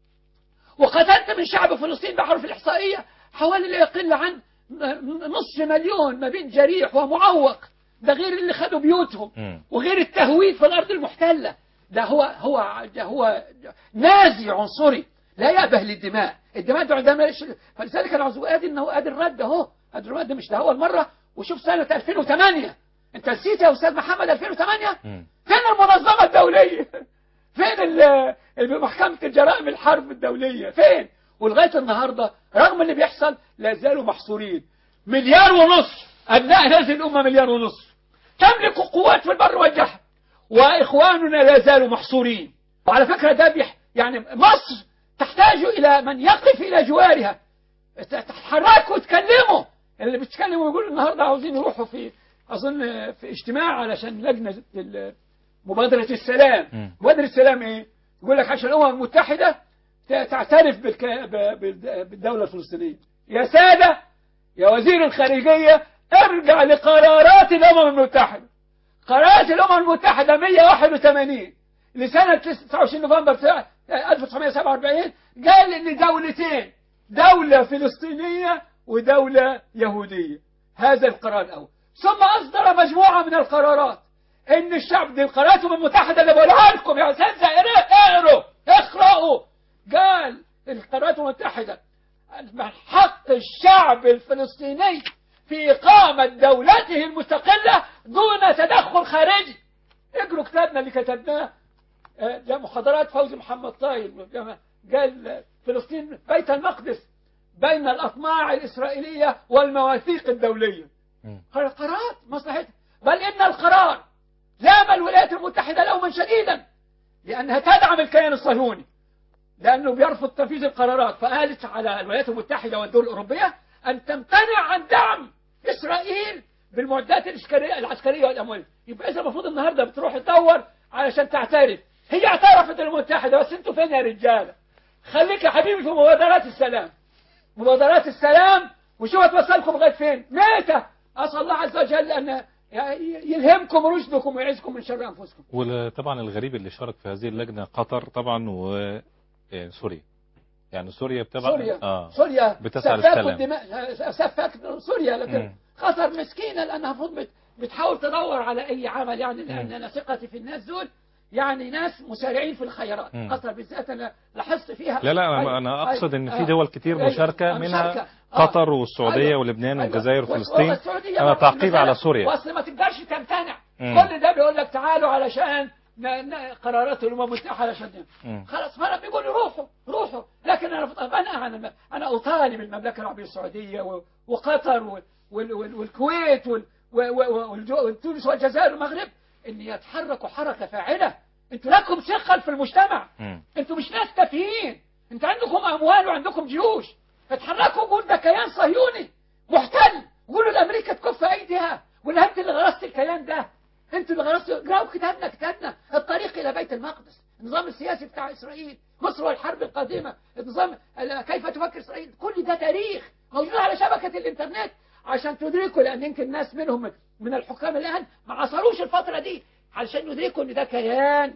وقتلت من شعب فلسطين بعرف الاحصائيه حوالي لا يقل عن نصف مليون ما بين جريح ومعوق ده غير اللي خدوا بيوتهم مم. وغير التهويد في الأرض المحتلة ده هو هو ده هو نازي عنصري لا يأبه للدماء الدماء ده عندما فلذلك أنا عاوز أدي إنه أدي الرد أهو أدي الرد مش ده أول مرة وشوف سنة 2008 أنت نسيت يا أستاذ محمد 2008 مم. فين المنظمة الدولية فين ال- ال- محكمة الجرائم الحرب الدولية فين ولغاية النهاردة رغم اللي بيحصل لا زالوا محصورين مليار ونصف أبناء هذه الأمة مليار ونصف تملك قوات في البر والبحر وإخواننا لا زالوا محصورين وعلى فكرة ده بيح يعني مصر تحتاج إلى من يقف إلى جوارها تتحركوا وتكلموا اللي بيتكلموا يقولوا النهاردة عاوزين يروحوا في أظن في اجتماع علشان لجنة ال- مبادرة السلام مم. مبادرة السلام إيه يقول لك عشان الأمم المتحدة ت- تعترف بالك... ب- بال- بالدولة الفلسطينية يا سادة يا وزير الخارجية ارجع لقرارات الأمم المتحدة قرارات الأمم المتحدة 181 لسنة 29 نوفمبر 1947 قال إن دولتين دولة فلسطينية ودولة يهودية هذا القرار الأول ثم أصدر مجموعة من القرارات إن الشعب دي القرارات الأمم المتحدة اللي بقولها لكم يا أساتذة اقروا اقرأوا قال القرارات المتحدة من حق الشعب الفلسطيني في إقامة دولته المستقلة دون تدخل خارجي اقروا كتابنا اللي كتبناه آه، ده محاضرات فوزي محمد طايل لما قال فلسطين بيت المقدس بين الأطماع الإسرائيلية والمواثيق الدولية مم. قال قرارات مصلحتها بل إن القرار لام الولايات المتحدة لوما شديدا لأنها تدعم الكيان الصهيوني لأنه بيرفض تنفيذ القرارات فقالت على الولايات المتحدة والدول الأوروبية أن تمتنع عن دعم إسرائيل بالمعدات العسكرية العسكرية والأموال يبقى إذا المفروض النهاردة بتروح تدور علشان تعترف هي اعترفت المتحدة بس انتوا فين يا رجالة خليك يا حبيبي في مبادرات السلام مبادرات السلام وشوف هتوصلكم لغاية فين ميتة أسأل الله عز وجل أن يلهمكم رشدكم ويعزكم من شر أنفسكم وطبعا الغريب اللي شارك في هذه اللجنة قطر طبعا وسوريا يعني سوريا بتبع سوريا اه سوريا بتسعى سفاك للسلام. الدماء سفاك سوريا لكن مم. قطر مسكينة لأنها المفروض بت- بتحاول تدور على أي عمل يعني لأن مم. أنا ثقتي في الناس دول يعني ناس مسارعين في الخيرات مم. قطر بالذات أنا لاحظت فيها لا لا أي- أنا, أنا أقصد إن في آه. دول كتير أيوة. مشاركة آه، منها مشاركة. آه. قطر والسعودية أيوة. ولبنان أيوة. والجزائر وال- وفلسطين والسعودية أنا برضه تعقيب مثلاً. على سوريا وأصل ما تقدرش تمتنع مم. كل ده بيقول لك تعالوا علشان ن- ن- قرارات الأمم المتحدة علشان مم. خلاص مرة بيقولوا روحوا روحوا لكن أنا أنا أنا, أنا أطالب المملكة العربية السعودية و- وقطر وال- وال- وال- والكويت وال- و- و- والجو- وتونس والجزائر والمغرب أن يتحركوا حركة فاعلة أنتوا لكم ثقل في المجتمع مم. انتوا مش ناس تافهين انت عندكم اموال وعندكم جيوش اتحركوا قول ده كيان صهيوني محتل قولوا لامريكا تكف ايديها ولا انت اللي غرست الكيان ده انتوا اللي غرستوا اقراوا كتابنا كتابنا الطريق الى بيت المقدس النظام السياسي بتاع اسرائيل مصر والحرب القادمه النظام ال- كيف تفكر اسرائيل كل ده تاريخ موجود على شبكه الانترنت عشان تدركوا لان يمكن ناس منهم من الحكام الان ما عصروش الفتره دي علشان يدركوا ان ده كيان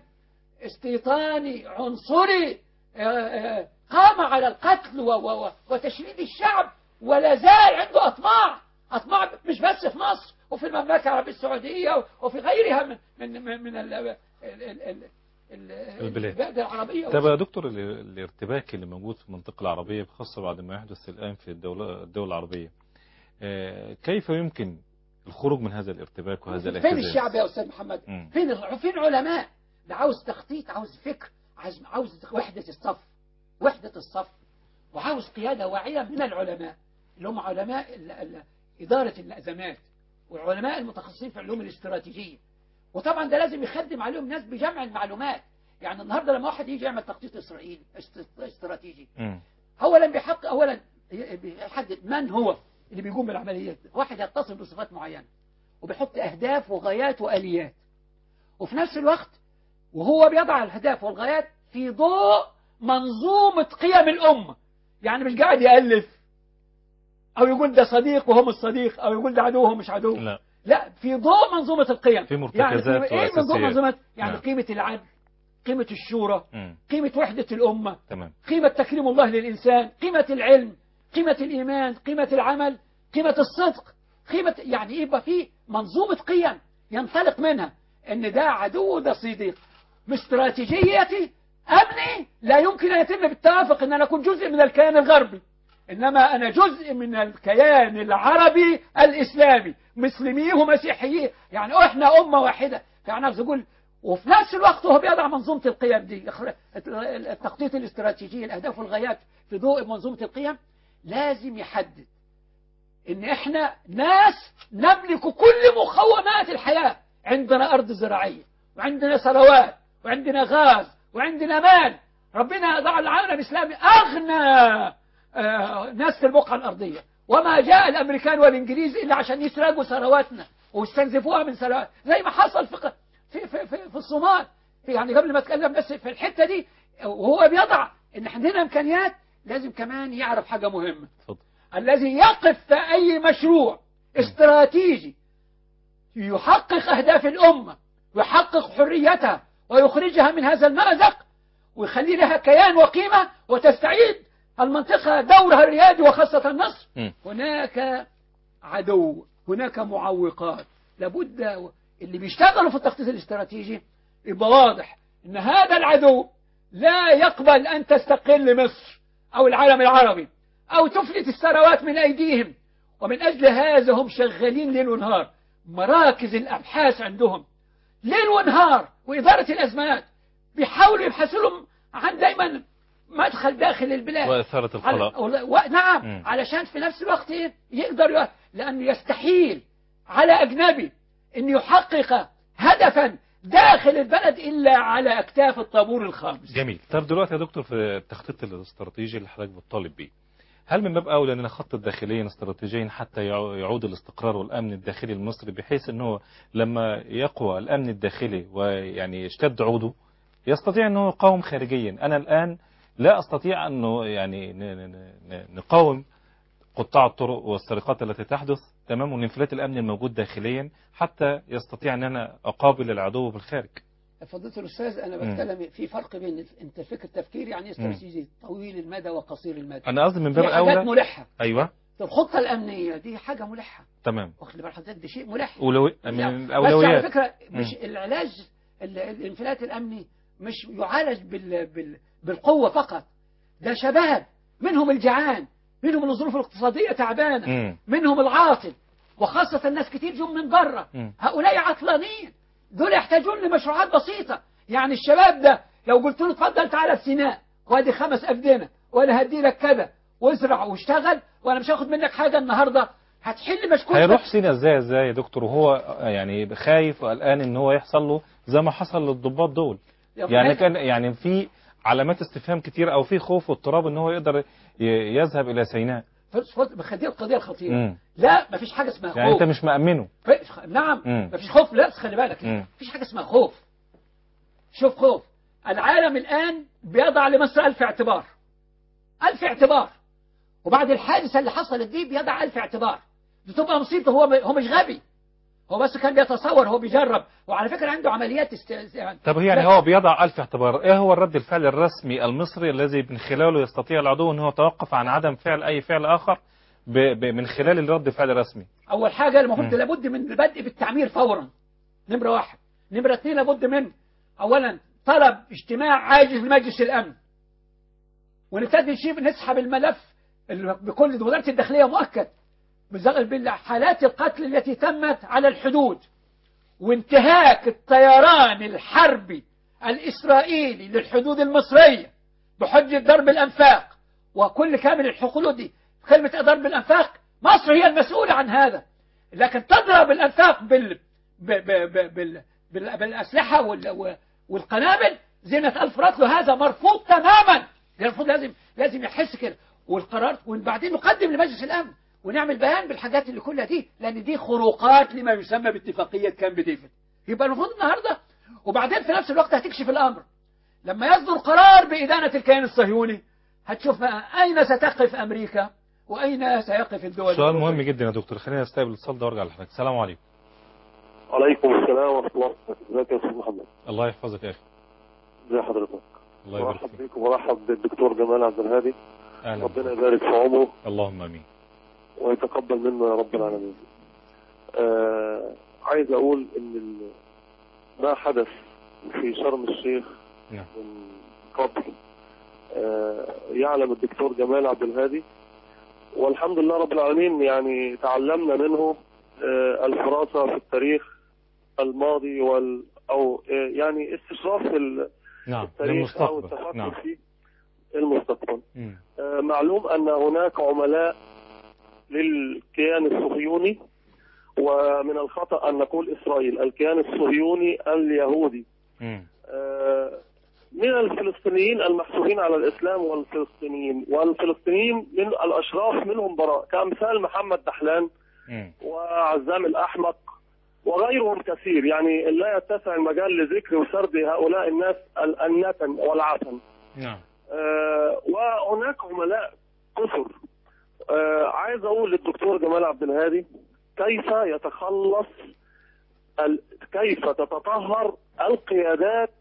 استيطاني عنصري آه، آه، قام على القتل و- و- و- وتشريد الشعب ولا زال عنده أطماع أطماع مش بس في مصر وفي المملكة العربية السعودية وفي غيرها من من من, من ال ال ال ال ال البلاد. البلاد العربية طب يا دكتور ال- الارتباك اللي موجود في المنطقة العربية خاصة بعد ما يحدث الآن في الدولة الدول العربية آه، كيف يمكن الخروج من هذا الارتباك وهذا فين الاهتزاز الشعب يا أستاذ محمد مم. فين ال- فين علماء ده عاوز تخطيط عاوز فكر عاوز عاوز وحدة الصف وحدة الصف وعاوز قيادة واعية من العلماء اللي هم علماء ال- ال- إدارة الأزمات والعلماء المتخصصين في علوم الاستراتيجية وطبعا ده لازم يخدم عليهم ناس بجمع المعلومات يعني النهارده لما واحد يجي يعمل تخطيط اسرائيلي است- استراتيجي مم. اولا بيحقق اولا بيحدد من هو اللي بيقوم بالعمليات دي. واحد يتصف بصفات معينه وبيحط اهداف وغايات واليات وفي نفس الوقت وهو بيضع الاهداف والغايات في ضوء منظومه قيم الامه يعني مش قاعد يالف او يقول ده صديق وهو مش صديق او يقول ده عدو وهو مش عدو لا لا في ضوء منظومه القيم في يعني مرتكزات في- ايه من ضوء وأساسيات. منظومه يعني نعم. قيمه العدل قيمه الشورى مم. قيمه وحده الامه تمام قيمة تكريم الله للإنسان قيمة العلم قيمة الإيمان قيمة العمل قيمة الصدق قيمة يعني يبقى في منظومة قيم ينطلق منها إن ده عدو وده صديق باستراتيجيتي أمني لا يمكن أن يتم بالتوافق إن أنا أكون جزء من الكيان الغربي إنما أنا جزء من الكيان العربي الإسلامي مسلميه ومسيحييه يعني إحنا أمة واحدة يعني عاوز أقول وفي نفس الوقت هو بيضع منظومة القيم دي إخر- التخطيط الاستراتيجي الأهداف والغايات في ضوء منظومة القيم لازم يحدد إن إحنا ناس نملك كل مقومات الحياة عندنا أرض زراعية وعندنا ثروات وعندنا غاز وعندنا مال ربنا ضع العالم الإسلامي أغنى آه، ناس في البقعة الأرضية وما جاء الأمريكان والإنجليز إلا عشان يسرقوا ثرواتنا ويستنزفوها من ثروات زي ما حصل في ق- في في في, في الصومال في يعني قبل ما اتكلم بس في الحته دي وهو بيضع ان عندنا امكانيات لازم كمان يعرف حاجه مهمه اتفضل الذي يقف في اي مشروع استراتيجي يحقق اهداف الامه ويحقق حريتها ويخرجها من هذا المأزق ويخلي لها كيان وقيمه وتستعيد المنطقه دورها الريادي وخاصه مصر مم. هناك عدو هناك معوقات لابد اللي بيشتغلوا في التخطيط الاستراتيجي يبقى واضح ان هذا العدو لا يقبل ان تستقل مصر او العالم العربي او تفلت الثروات من ايديهم ومن اجل هذا هم شغالين ليل ونهار مراكز الابحاث عندهم ليل ونهار واداره الازمات بيحاولوا يبحثوا لهم عن دايما مدخل داخل البلاد وإثارة على القلق والله- و... نعم مم. علشان في نفس الوقت إيه؟ يقدر ي... لأنه يستحيل على أجنبي أن يحقق هدفا داخل البلد إلا على أكتاف الطابور الخامس جميل طب دلوقتي يا دكتور في التخطيط الاستراتيجي اللي حضرتك بتطالب بيه هل من باب اولى ان نخطط داخليا استراتيجيا حتى يع- يعود الاستقرار والامن الداخلي المصري بحيث ان هو لما يقوى الامن الداخلي ويعني يشتد عوده يستطيع انه يقاوم خارجيا انا الان لا استطيع انه يعني ن- ن- ن- نقاوم قطاع الطرق والسرقات التي تحدث تمام وانفلات الامن الموجود داخليا حتى يستطيع ان انا اقابل العدو بالخارج فضيلة الأستاذ أنا مم. بتكلم في فرق بين أنت فكر التفكير يعني إيه استراتيجي طويل المدى وقصير المدى انا قصدي من دي باب حاجات اولى ملحة ايوه الخطة الأمنية دي حاجة ملحة تمام واخد بال حضرتك ده شيء ملح أولوي... من يعني بس على الاولويات فكرة مش مم. العلاج ال- الانفلات الأمني مش يعالج بال بال بالقوة فقط ده شباب منهم الجعان منهم اللي الظروف الاقتصادية تعبانة مم. منهم العاطل وخاصة الناس كتير جم من بره مم. هؤلاء عطلانين دول يحتاجون لمشروعات بسيطة يعني الشباب ده لو قلت له اتفضل تعالى في سيناء وادي خمس أفدنة وانا هدي لك كذا وازرع واشتغل وانا مش هاخد منك حاجة النهاردة هتحل مشكلتك هيروح سينا ازاي ازاي يا دكتور وهو يعني خايف وقلقان ان هو يحصل له زي ما حصل للضباط دول يعني كان يعني في علامات استفهام كتير او في خوف واضطراب ان هو يقدر ي- يذهب الى سيناء بخدي القضية الخطيرة مم. لا مفيش حاجة اسمها يعني خوف انت مش مأمنه فيش خ- نعم مم. مفيش خوف لا بس خلي بالك مم. مفيش حاجة اسمها خوف شوف خوف العالم الآن بيضع لمصر ألف اعتبار ألف اعتبار وبعد الحادثة اللي حصلت دي بيضع ألف اعتبار دي تبقى مصيبته هو هو مش غبي هو بس كان بيتصور هو بيجرب وعلى فكرة عنده عمليات است... يعني طب يعني لا. هو بيضع ألف اعتبار ايه هو الرد الفعل الرسمي المصري الذي من خلاله يستطيع العدو ان هو يتوقف عن عدم فعل اي فعل اخر ب... ب... من خلال الرد الفعل الرسمي أول حاجة المفروض مم. لابد من البدء بالتعمير فورا نمرة واحد نمرة اثنين لابد من أولا طلب اجتماع عاجز لمجلس الأمن ونبتدي نشوف نسحب الملف اللي بكل وزارة الداخلية مؤكد بزغل بالحالات القتل التي تمت على الحدود وانتهاك الطيران الحربي الإسرائيلي للحدود المصرية بحجة ضرب الأنفاق وكل كامل الحقول دي كلمة ضرب الأنفاق مصر هي المسؤولة عن هذا لكن تضرب الأنفاق بال... ب... ب... ب... بال... بال... بالأسلحة وال... والقنابل زي ما قال فراتلو هذا مرفوض تماما المفروض لازم لازم يحس كده والقرار وبعدين نقدم لمجلس الأمن ونعمل بيان بالحاجات اللي كلها دي لأن دي خروقات لما يسمى باتفاقية كامب ديفيد يبقى المفروض النهارده وبعدين في نفس الوقت هتكشف الأمر لما يصدر قرار بإدانة الكيان الصهيوني هتشوف بقى أين ستقف أمريكا وأين سيقف الدول سؤال الأوروبية. مهم جدا يا دكتور خلينا نستقبل الاتصال ده وارجع لحضرتك السلام عليكم وعليكم السلام ورحمة الله وبركاته ازيك يا أستاذ محمد الله يحفظك يا اخي ازي حضرتك الله يبارك مرحب فيك بكم ورحب بالدكتور جمال عبد الهادي اهلا ربنا بك. يبارك في عمره اللهم امين ويتقبل منا يا رب العالمين آه عايز أقول إن ال- ما حدث في شرم الشيخ نعم من قبل آه يعلم الدكتور جمال عبد الهادي والحمد لله رب العالمين يعني تعلمنا منه آه الفراسة في التاريخ الماضي وال أو آه يعني استشراف ال- نعم التاريخ أو للمستقبل التفكر نعم في المستقبل مم. آه، معلوم أن هناك عملاء للكيان الصهيوني ومن الخطأ أن نقول إسرائيل الكيان الصهيوني اليهودي مم. آه، من الفلسطينيين المحسوبين على الإسلام والفلسطينيين والفلسطينيين من الأشراف منهم براء كأمثال محمد دحلان مم. وعزام الأحمق وغيرهم كثير يعني لا يتسع المجال لذكر وسرد هؤلاء الناس الأنة والعفن نعم آه، وهناك عملاء كثر آه، عايز اقول للدكتور جمال عبد الهادي كيف يتخلص ال... كيف تتطهر القيادات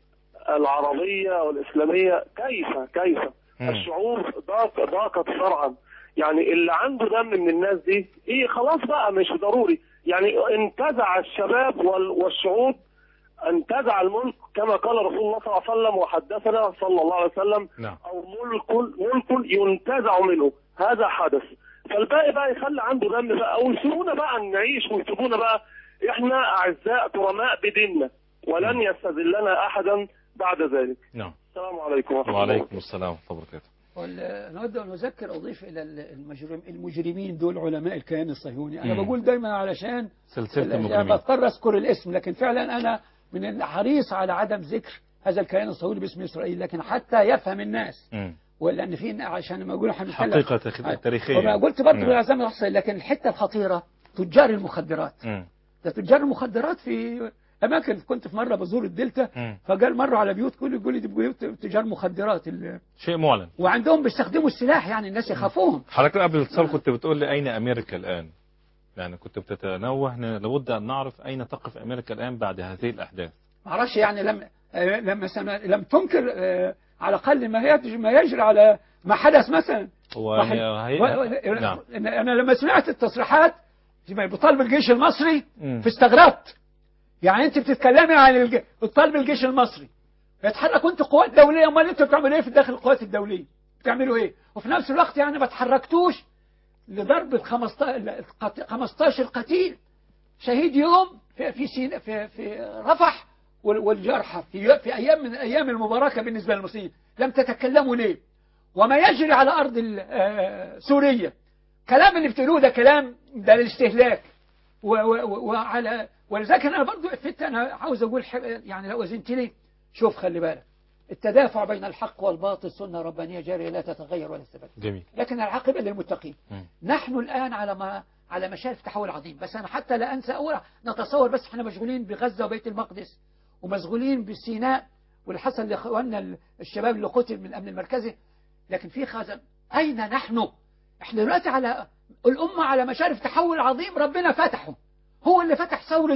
العربية والإسلامية كيف كيف مم. الشعوب ضاق ضاقت شرعا يعني اللي عنده دم من الناس دي ايه خلاص بقى مش ضروري يعني انتزع الشباب وال... والشعوب انتزع الملك كما قال رسول الله صلى الله عليه وسلم وحدثنا صلى الله عليه وسلم نعم او ملك ملك ينتزع منه هذا حدث فالباقي بقى يخلي عنده دم بقى ويسيبونا بقى نعيش ويسيبونا بقى احنا اعزاء كرماء بديننا ولن يستذلنا احدا بعد ذلك نعم السلام عليكم ورحمه الله وعليكم السلام ورحمة الله وبركاته وال- نود أن نذكر أضيف إلى المجرم المجرمين دول علماء الكيان الصهيوني أنا مم. بقول دايما علشان سلسلة أنا المجرمين بضطر أذكر الاسم لكن فعلا أنا من الحريص على عدم ذكر هذا الكيان الصهيوني باسم إسرائيل لكن حتى يفهم الناس مم. ولأن في عشان ما أقول احنا بنتكلم- حقيقة تخ- آه. تاريخية وما قلت برضه نعم. بالعزام الأحصائي لكن الحتة الخطيرة تجار المخدرات مم. ده تجار المخدرات في أماكن كنت في مرة بزور الدلتا مم. فقال مروا على بيوت كل يقول لي دي بيوت تجار مخدرات ال- شيء معلن وعندهم بيستخدموا السلاح يعني الناس يخافوهم حضرتك قبل الاتصال كنت بتقول لي أين أمريكا الآن يعني كنت بتتنوه إن لابد أن نعرف أين تقف أمريكا الآن بعد هذه الأحداث معرفش يعني لم آه، لم سم- لم تنكر آه، على الأقل ما يجري ما يجري على ما حدث مثلا هو واحد- يعني و- هي... و- نعم أنا أنا لما سمعت التصريحات فيما بطالب الجيش المصري مم. في استغربت يعني أنت بتتكلمي عن الج... بتطالب الجيش المصري يتحرك أنت قوات دولية أمال أنتوا بتعملوا إيه في داخل القوات الدولية بتعملوا إيه وفي نفس الوقت يعني ما تحركتوش لضرب 15 15 قتيل شهيد يوم في في سينا في, في رفح وال- والجرحى في في ايام من ايام المباركه بالنسبه للمصريين لم تتكلموا ليه وما يجري على ارض ال- آه، سوريا كلام اللي بتقولوه ده كلام ده للاستهلاك و- و- و- وعلى ولذلك انا برضو فت انا عاوز اقول ح- يعني لو اذنت لي شوف خلي بالك التدافع بين الحق والباطل سنه ربانيه جاريه لا تتغير ولا تتبدل جميل لكن العاقبه للمتقين مم. نحن الآن على ما على مشارف تحول عظيم بس أنا حتى لا أنسى أول نتصور بس احنا مشغولين بغزة وبيت المقدس ومشغولين بسيناء واللي حصل لإخواننا الشباب اللي قتل من الأمن المركزي لكن في خزن أين نحن احنا دلوقتي على الأمة على مشارف تحول عظيم ربنا فتحه هو اللي فتح ثورة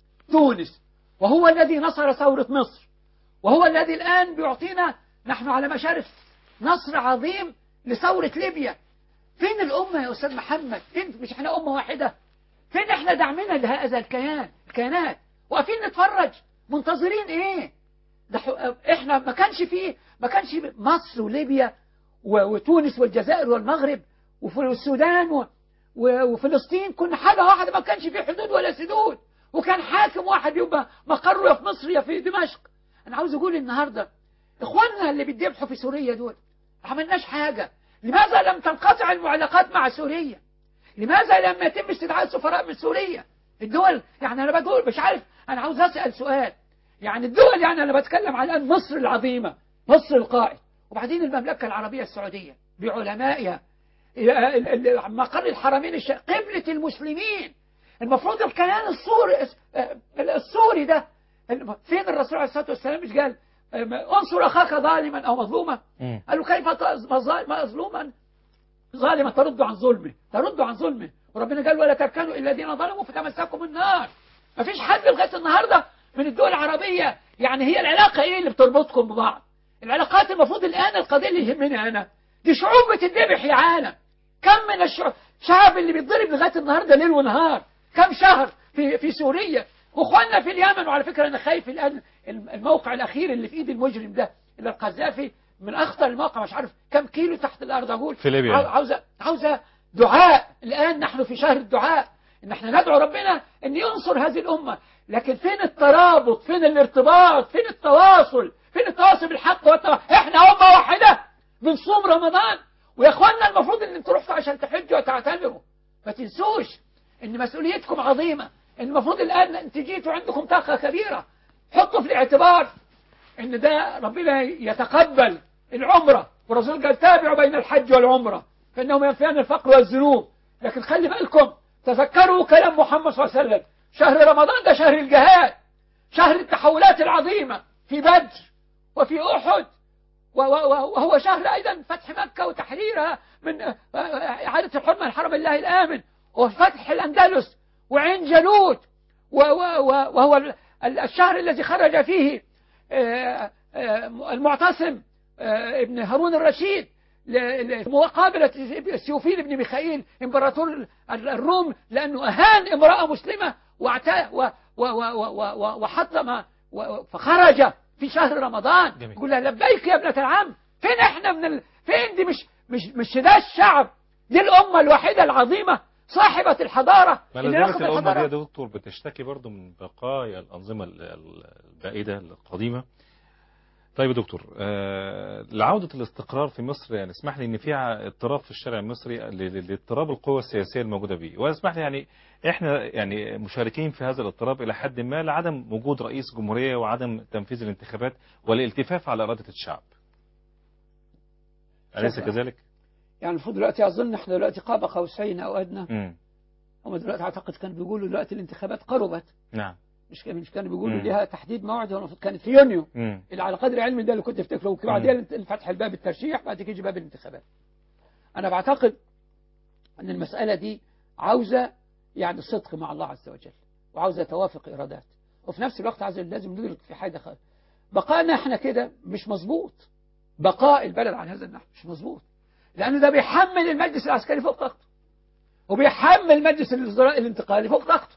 تونس وهو الذي نصر ثورة مصر وهو الذي الآن بيعطينا نحن على مشارف نصر عظيم لثورة ليبيا فين الأمة يا أستاذ محمد فين مش احنا أمة واحدة فين احنا دعمنا لهذا الكيان الكيانات واقفين نتفرج منتظرين ايه ده ح- احنا ما كانش فيه ما كانش مصر وليبيا و- وتونس والجزائر والمغرب وفي السودان و- و- وفلسطين كنا حاجة واحدة ما كانش فيه حدود ولا سدود وكان حاكم واحد يبقى مقره يا في مصر يا في دمشق انا عاوز اقول النهارده اخواننا اللي بيتذبحوا في سوريا دول ما عملناش حاجة لماذا لم تنقطع العلاقات مع سوريا لماذا لم يتم استدعاء السفراء من سوريا الدول يعني أنا بقول مش عارف أنا عاوز أسأل سؤال يعني الدول يعني أنا بتكلم على الآن مصر العظيمة مصر القائد وبعدين المملكة العربية السعودية بعلمائها ال- ال- مقر الحرمين الش... قبلة المسلمين المفروض الكيان السوري آه، السوري ده الم- فين الرسول عليه الصلاة والسلام مش قال آه، انصر أخاك ظالما أو مظلوما مم. قالوا كيف ت- مظا- مظلوما ظالما ترد عن ظلمه ترد عن ظلمه وربنا قال ولا تركنوا إلا الذين ظلموا فتمسكم النار ما فيش حد لغاية النهاردة من الدول العربية يعني هي العلاقة إيه اللي بتربطكم ببعض العلاقات المفروض الآن القضية اللي يهمني أنا دي شعوب بتتذبح يا عالم كم من الشعوب شعب اللي بيتضرب لغاية النهاردة ليل ونهار كم شهر في في سوريا واخواننا في اليمن وعلى فكرة أنا خايف الآن الموقع الأخير اللي في إيد المجرم ده اللي القذافي من أخطر المواقع مش عارف كم كيلو تحت الأرض أقول في ليبيا. عاو- عاوزة عاوزة دعاء الآن نحن في شهر الدعاء إن احنا ندعو ربنا أن ينصر هذه الأمة لكن فين الترابط فين الارتباط فين التواصل فين التواصل بالحق والتواصل احنا أمة واحدة بنصوم رمضان ويا اخوانا المفروض ان انتوا رحتوا عشان تحجوا وتعتمروا ما تنسوش ان مسؤوليتكم عظيمة ان المفروض الان انتوا جيتوا عندكم طاقة كبيرة حطوا في الاعتبار ان ده ربنا يتقبل العمرة والرسول قال تابعوا بين الحج والعمرة فانهم ينفيان الفقر والذنوب لكن خلي بالكم تذكروا كلام محمد صلى الله عليه وسلم شهر رمضان ده شهر الجهاد شهر التحولات العظيمة في بدر وفي أحد و- و- و- وهو شهر أيضا فتح مكة وتحريرها من آه، آه، إعادة الحرمة لحرم الله الآمن وفتح الأندلس وعين جالوت و- و- و- وهو ال- ال- الشهر الذي خرج فيه آه، آه، المعتصم آه، ابن هارون الرشيد ل- لمقابلة سيوفين بن ميخائيل امبراطور ال- الروم لأنه أهان امرأة مسلمة واعتا- و- و- و- و- و- وحطم و- فخرج في شهر رمضان جميل. يقول لها لبيك يا ابنة العم فين احنا من ال... فين دي مش مش مش ده الشعب دي الأمة الوحيدة العظيمة صاحبة الحضارة ما اللي لازالت ناخد الأمة دي يا الحضارة دكتور بتشتكي برضو من بقايا الأنظمة ال- ال- البائدة القديمة طيب يا دكتور آه، لعودة الاستقرار في مصر يعني اسمح لي ان في ع- اضطراب في الشارع المصري ل- ل- لاضطراب القوى السياسية الموجودة فيه واسمح لي يعني احنا يعني مشاركين في هذا الاضطراب الى حد ما لعدم وجود رئيس جمهورية وعدم تنفيذ الانتخابات والالتفاف على إرادة الشعب أليس شوف. كذلك؟ يعني المفروض دلوقتي أظن احنا دلوقتي قاب قوسين أو أدنى مم. هم دلوقتي أعتقد كانوا بيقولوا دلوقتي الانتخابات قربت نعم مش كان مش كانوا بيقولوا مم. ليها تحديد موعد هو المفروض كانت في يونيو مم. اللي على قدر علمي ده اللي كنت افتكره وبعدين فتح الباب الترشيح بعد كده يجي باب الانتخابات انا بعتقد ان المسألة دي عاوزة يعني صدق مع الله عز وجل وعاوزة توافق إرادات وفي نفس الوقت عايز لازم ندرك في حاجة خالص بقائنا احنا كده مش مظبوط بقاء البلد على هذا النحو مش مظبوط لأنه ده بيحمل المجلس العسكري فوق طاقته وبيحمل مجلس الوزراء الانتقالي فوق طاقته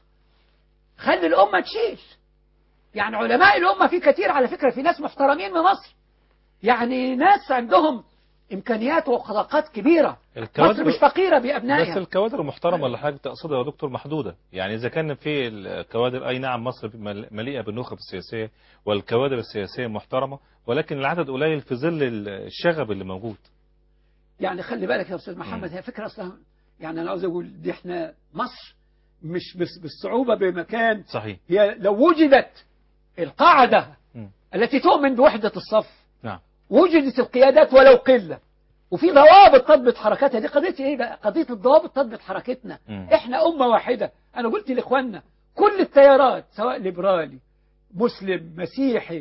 خلي الأمة تشيل يعني علماء الأمة في كتير على فكرة في ناس محترمين من مصر يعني ناس عندهم إمكانيات وطاقات كبيرة مصر مش فقيرة بس بأبنائها الكوادر المحترمة اللي حضرتك تقصدها يا دكتور محدودة يعني إذا كان في الكوادر أي نعم مصر مل- مليئة بالنخب السياسية والكوادر السياسية محترمة ولكن العدد قليل في ظل الشغب اللي موجود يعني خلي بالك يا أستاذ محمد هي فكرة أصلا يعني أنا عاوز أقول دي إحنا مصر مش بس بالصعوبة بمكان صحيح هي لو وجدت القاعدة مم. التي تؤمن بوحدة الصف نعم وجدت القيادات ولو قلة وفي ضوابط تضبط حركاتها دي قضية ايه بقى قضية الضوابط تضبط حركتنا مم. احنا أمة واحدة أنا قلت لإخواننا كل التيارات سواء ليبرالي مسلم مسيحي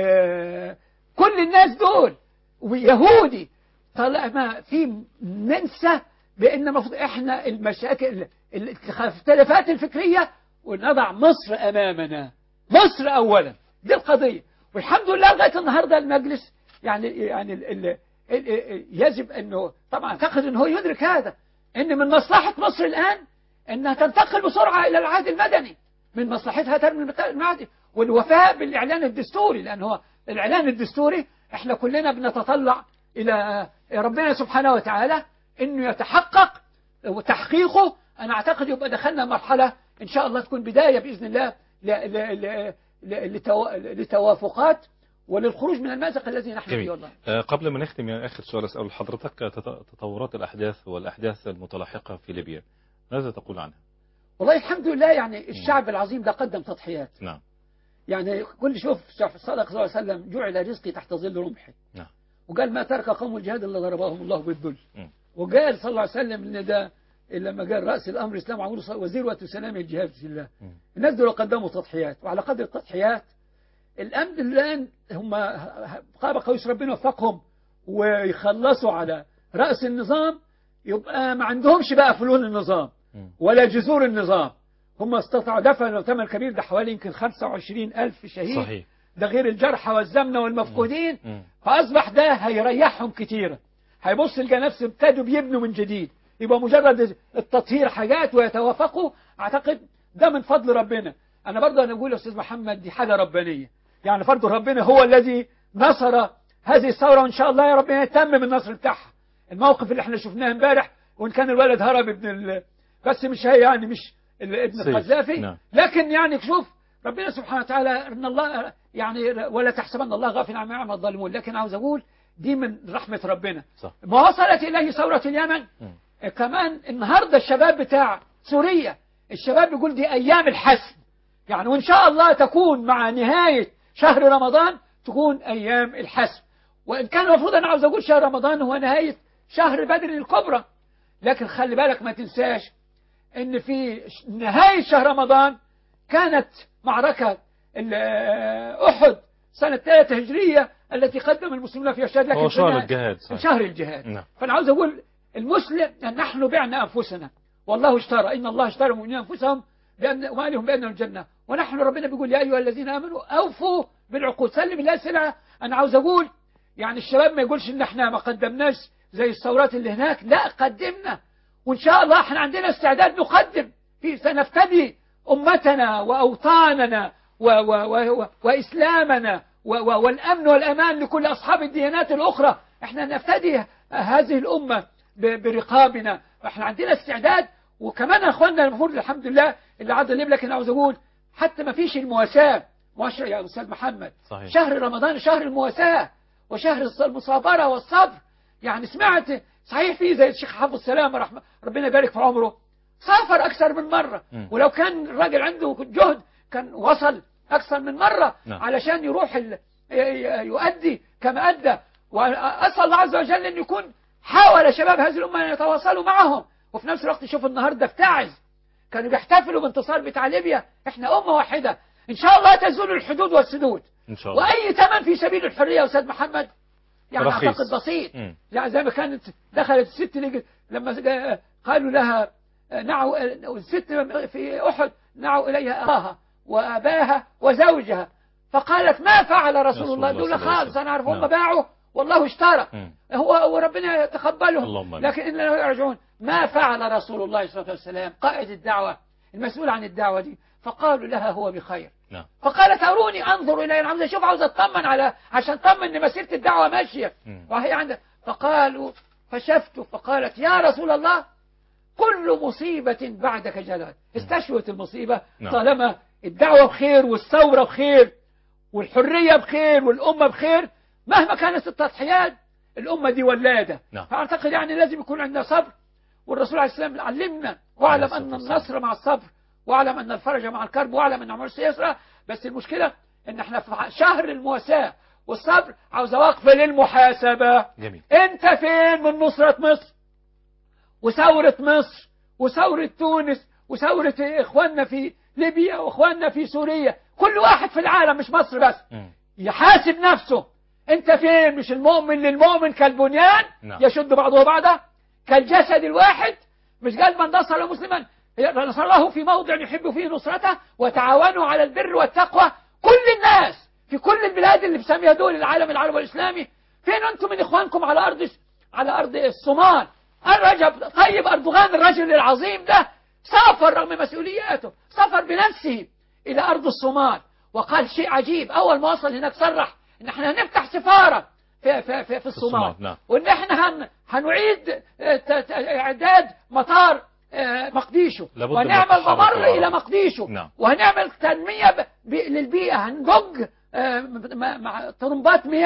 آه كل الناس دول ويهودي طلع ما في ننسى بأن المفروض احنا المشاكل ال- الاختلافات الفكرية ونضع مصر أمامنا مصر أولا دي القضية والحمد لله لغاية النهاردة المجلس يعني يعني ال ال ال يجب أنه طبعا أعتقد أنه هو يدرك هذا أن من مصلحة مصر الآن أنها تنتقل بسرعة إلى العهد المدني من مصلحتها ترمي المعادي والوفاء بالإعلان الدستوري لأن هو الإعلان الدستوري إحنا كلنا بنتطلع إلى ربنا سبحانه وتعالى أنه يتحقق وتحقيقه أنا أعتقد يبقى دخلنا مرحلة إن شاء الله تكون بداية بإذن الله ل- ل- ل- ل- لتوا- لتوافقات وللخروج من المأزق الذي نحن فيه جميل والله آه، قبل ما نختم يا آخر سؤال أسأل حضرتك تط- تطورات الأحداث والأحداث المتلاحقة في ليبيا ماذا تقول عنها والله الحمد لله يعني الشعب العظيم ده قدم تضحيات نعم يعني كل شوف صدق صلى الله عليه وسلم جعل رزقي تحت ظل رمحي نعم وقال ما ترك قوم الجهاد الا ضربهم الله بالذل مم. وقال صلى الله عليه وسلم ان ده لما قال راس الامر الاسلام عمود وزير سلام الجهاد في الله مم. الناس دول قدموا تضحيات وعلى قدر التضحيات الامن الان هم قاب قوس ربنا وفقهم ويخلصوا على راس النظام يبقى ما عندهمش بقى فلول النظام مم. ولا جذور النظام هم استطاعوا دفعوا ثمن كبير ده حوالي يمكن 25 ألف شهيد صحيح ده غير الجرحى والزمنة والمفقودين مم. فأصبح ده هيريحهم كتيرا هيبص يلقى نفسه ابتدوا بيبنوا من جديد يبقى مجرد التطهير حاجات ويتوافقوا أعتقد ده من فضل ربنا أنا برضه أنا أقول يا أستاذ محمد دي حاجة ربانية يعني فرض ربنا هو الذي نصر هذه الثورة وإن شاء الله يا ربنا يتمم النصر بتاعها الموقف اللي احنا شفناه امبارح وإن كان الولد هرب ابن ال... بس مش هي يعني مش ال- ابن سيف. القذافي نعم. لكن يعني شوف ربنا سبحانه وتعالى ان الله يعني ولا تحسبن الله غافلا عما يعمل الظالمون لكن عاوز اقول دي من رحمه ربنا صح ما وصلت اليه ثوره اليمن مم. كمان النهارده الشباب بتاع سوريا الشباب بيقول دي ايام الحسم يعني وان شاء الله تكون مع نهايه شهر رمضان تكون ايام الحسم وان كان المفروض انا عاوز اقول شهر رمضان هو نهايه شهر بدر الكبرى لكن خلي بالك ما تنساش ان في ش- نهايه شهر رمضان كانت معركه ال- آه، احد سنه 3 هجريه التي قدم المسلمون فيها الشهاده لكن هو في شهر النهاية- الجهاد في صحيح شهر الجهاد نعم. فانا عاوز اقول المسلم ان نحن بعنا انفسنا والله اشترى ان الله اشترى من المؤمنين انفسهم بان ومالهم بان الجنه ونحن ربنا بيقول يا ايها الذين امنوا اوفوا بالعقود سلم الله سلعه انا عاوز اقول يعني الشباب ما يقولش ان احنا ما قدمناش زي الثورات اللي هناك لا قدمنا وان شاء الله احنا عندنا استعداد نقدم في سنفتدي امتنا واوطاننا و و و و واسلامنا و و والامن والامان لكل اصحاب الديانات الاخرى احنا نفتدي هذه الامه ب- برقابنا احنا عندنا استعداد وكمان يا اخواننا المفروض الحمد لله اللي عاد الليل لكن عاوز اقول حتى ما فيش المواساه مؤشر يا استاذ محمد صحيح شهر رمضان شهر المواساة وشهر الص- المصابرة والصبر يعني سمعت صحيح في زي الشيخ حافظ السلام رحمة ربنا يبارك في عمره سافر أكثر من مرة مم. ولو كان الراجل عنده جهد كان وصل أكثر من مرة نعم. علشان يروح ال... ي- ي- يؤدي كما أدى وأسأل الله عز وجل أن يكون حاول شباب هذه الأمة أن يتواصلوا معهم وفي نفس الوقت شوف النهاردة بتعز كانوا بيحتفلوا بانتصار بتاع ليبيا احنا أمة واحدة إن شاء الله تزول الحدود والسدود إن شاء الله واي ثمن في سبيل الحريه يا استاذ محمد يعني رخيص. اعتقد بسيط مم. يعني زي ما كانت دخلت الست لقت لما جاء- قالوا لها نعوا الست في احد نعوا اليها اخاها واباها وزوجها فقالت ما فعل رسول رسول الله الله دول صلى الله عليه خالص وسلم. انا اعرف هم نعم. باعوا والله اشترى مم. هو وربنا يتقبلهم اللهم آمين. لكن إننا يرجعون ما فعل رسول الله صلى الله عليه وسلم قائد الدعوة المسؤول عن الدعوة دي فقالوا لها هو بخير نعم فقالت اروني انظر اليه انا عاوز اشوف عاوز اطمن على عشان اطمن ان مسيره الدعوه ماشيه مم. وهي عندها فقالوا فشفت فقالت يا رسول الله كل مصيبة بعدك جلال استشوت المصيبة نعم. طالما الدعوة بخير والثورة بخير والحرية بخير والأمة بخير مهما كانت التضحيات الأمة دي ولادة نعم. فأعتقد يعني لازم يكون عندنا صبر والرسول عليه السلام علمنا واعلم عليه أن الصلاة والسلام. النصر مع الصبر واعلم أن الفرج مع الكرب واعلم أن عمر سيسرى بس المشكلة إن احنا في شهر المواساة والصبر عاوز وقف للمحاسبة جميل انت فين من نصرة مصر وثورة مصر وثورة تونس وثورة اخواننا في ليبيا واخواننا في سوريا كل واحد في العالم مش مصر بس مم. يحاسب نفسه انت فين مش المؤمن للمؤمن كالبنيان نعم. يشد بعضه بعضا كالجسد الواحد مش قال من نصر مسلما نصر الله في موضع يحب فيه نصرته وتعاونوا على البر والتقوى كل الناس في كل البلاد اللي بسميها دول العالم العربي والاسلامي فين انتم من اخوانكم على ارض على ارض الصومال الرجب طيب اردوغان الرجل العظيم ده سافر رغم مسؤولياته سافر بنفسه الى ارض الصومال وقال شيء عجيب اول ما وصل هناك صرح ان احنا هنفتح سفاره في في في, في الصومال الصومال، نعم. وان احنا هن هنعيد اه، ت- ت- اعداد مطار اه، مقديشو لابد من ونعمل التحرك ممر العربي. الى مقديشو نعم. وهنعمل تنميه ب- ب- للبيئه هندج اه، م- مع طرمبات مياه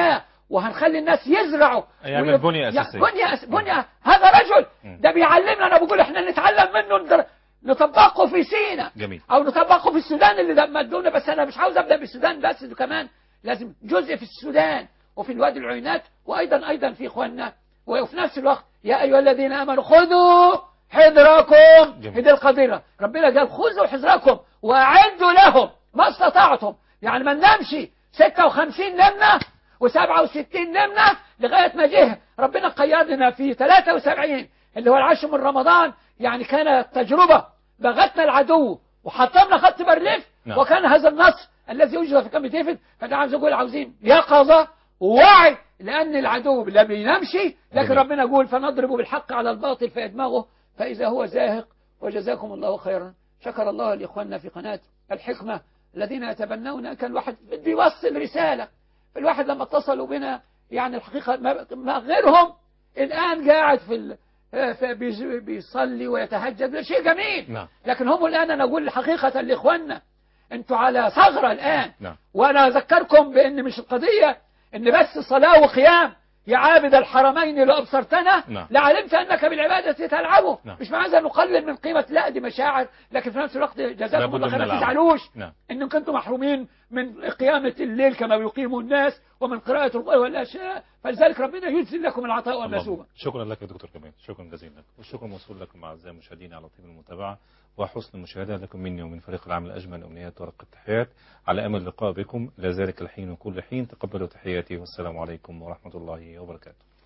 وهنخلي الناس يزرعوا يعمل ويب- بنية يع- أساسية. بنية أس... بنية هذا رجل مم. ده بيعلمنا انا بقول احنا نتعلم منه ندر... نطبقه في سينا جميل. او نطبقه في السودان اللي ده مدونا بس انا مش عاوز ابدا بالسودان بس ده كمان لازم جزء في السودان وفي الوادي العينات وايضا ايضا في اخواننا وفي نفس الوقت يا ايها الذين امنوا خذوا حذركم جميل. هذه القديرة ربنا قال خذوا حذركم واعدوا لهم ما استطعتم يعني ما ننامش 56 نمنا و67 نمنا لغاية ما جه ربنا قيدنا في 73 اللي هو العشر من رمضان يعني كانت تجربة بغتنا العدو وحطمنا خط بارليف نعم. وكان هذا النص الذي وجد في كم ديفيد فانا عاوز اقول عاوزين يقظة ووعي لأن العدو لا بينامش لكن جميل. ربنا يقول فنضرب بالحق على الباطل فيدمغه فإذا هو زاهق وجزاكم الله خيرا شكر الله لإخواننا في قناة الحكمة الذين يتبنون كان الواحد بيوصل رسالة الواحد لما اتصلوا بنا يعني الحقيقة ما ما غيرهم الآن قاعد في ال... في- بيز- بيصلي ويتهجد ده شيء جميل نعم. لكن هم الآن أنا أقول حقيقة لإخواننا أنتوا على ثغرة الآن نعم. وأنا أذكركم بأن مش القضية أن بس صلاة وقيام يا عابد الحرمين لو أبصرتنا نعم. لعلمت أنك بالعبادة تلعبه نعم. مش معنى نقلل من قيمة لا دي مشاعر لكن في نفس الوقت جزاكم لابد الله من خير ما العمل. تزعلوش نعم. انكم كنتم محرومين من قيامة الليل كما يقيم الناس ومن قراءة القرآن والأشياء فلذلك ربنا يجزي لكم العطاء والمثوبة اللهم. شكرا لك يا دكتور كمال شكرا جزيلا لك والشكر موصول لكم اعزائي المشاهدين على طيب المتابعه وحسن المشاهده لكم مني ومن فريق العمل اجمل امنيات ورق التحيات على امل اللقاء بكم الى ذلك الحين وكل حين تقبلوا تحياتي والسلام عليكم ورحمه الله وبركاته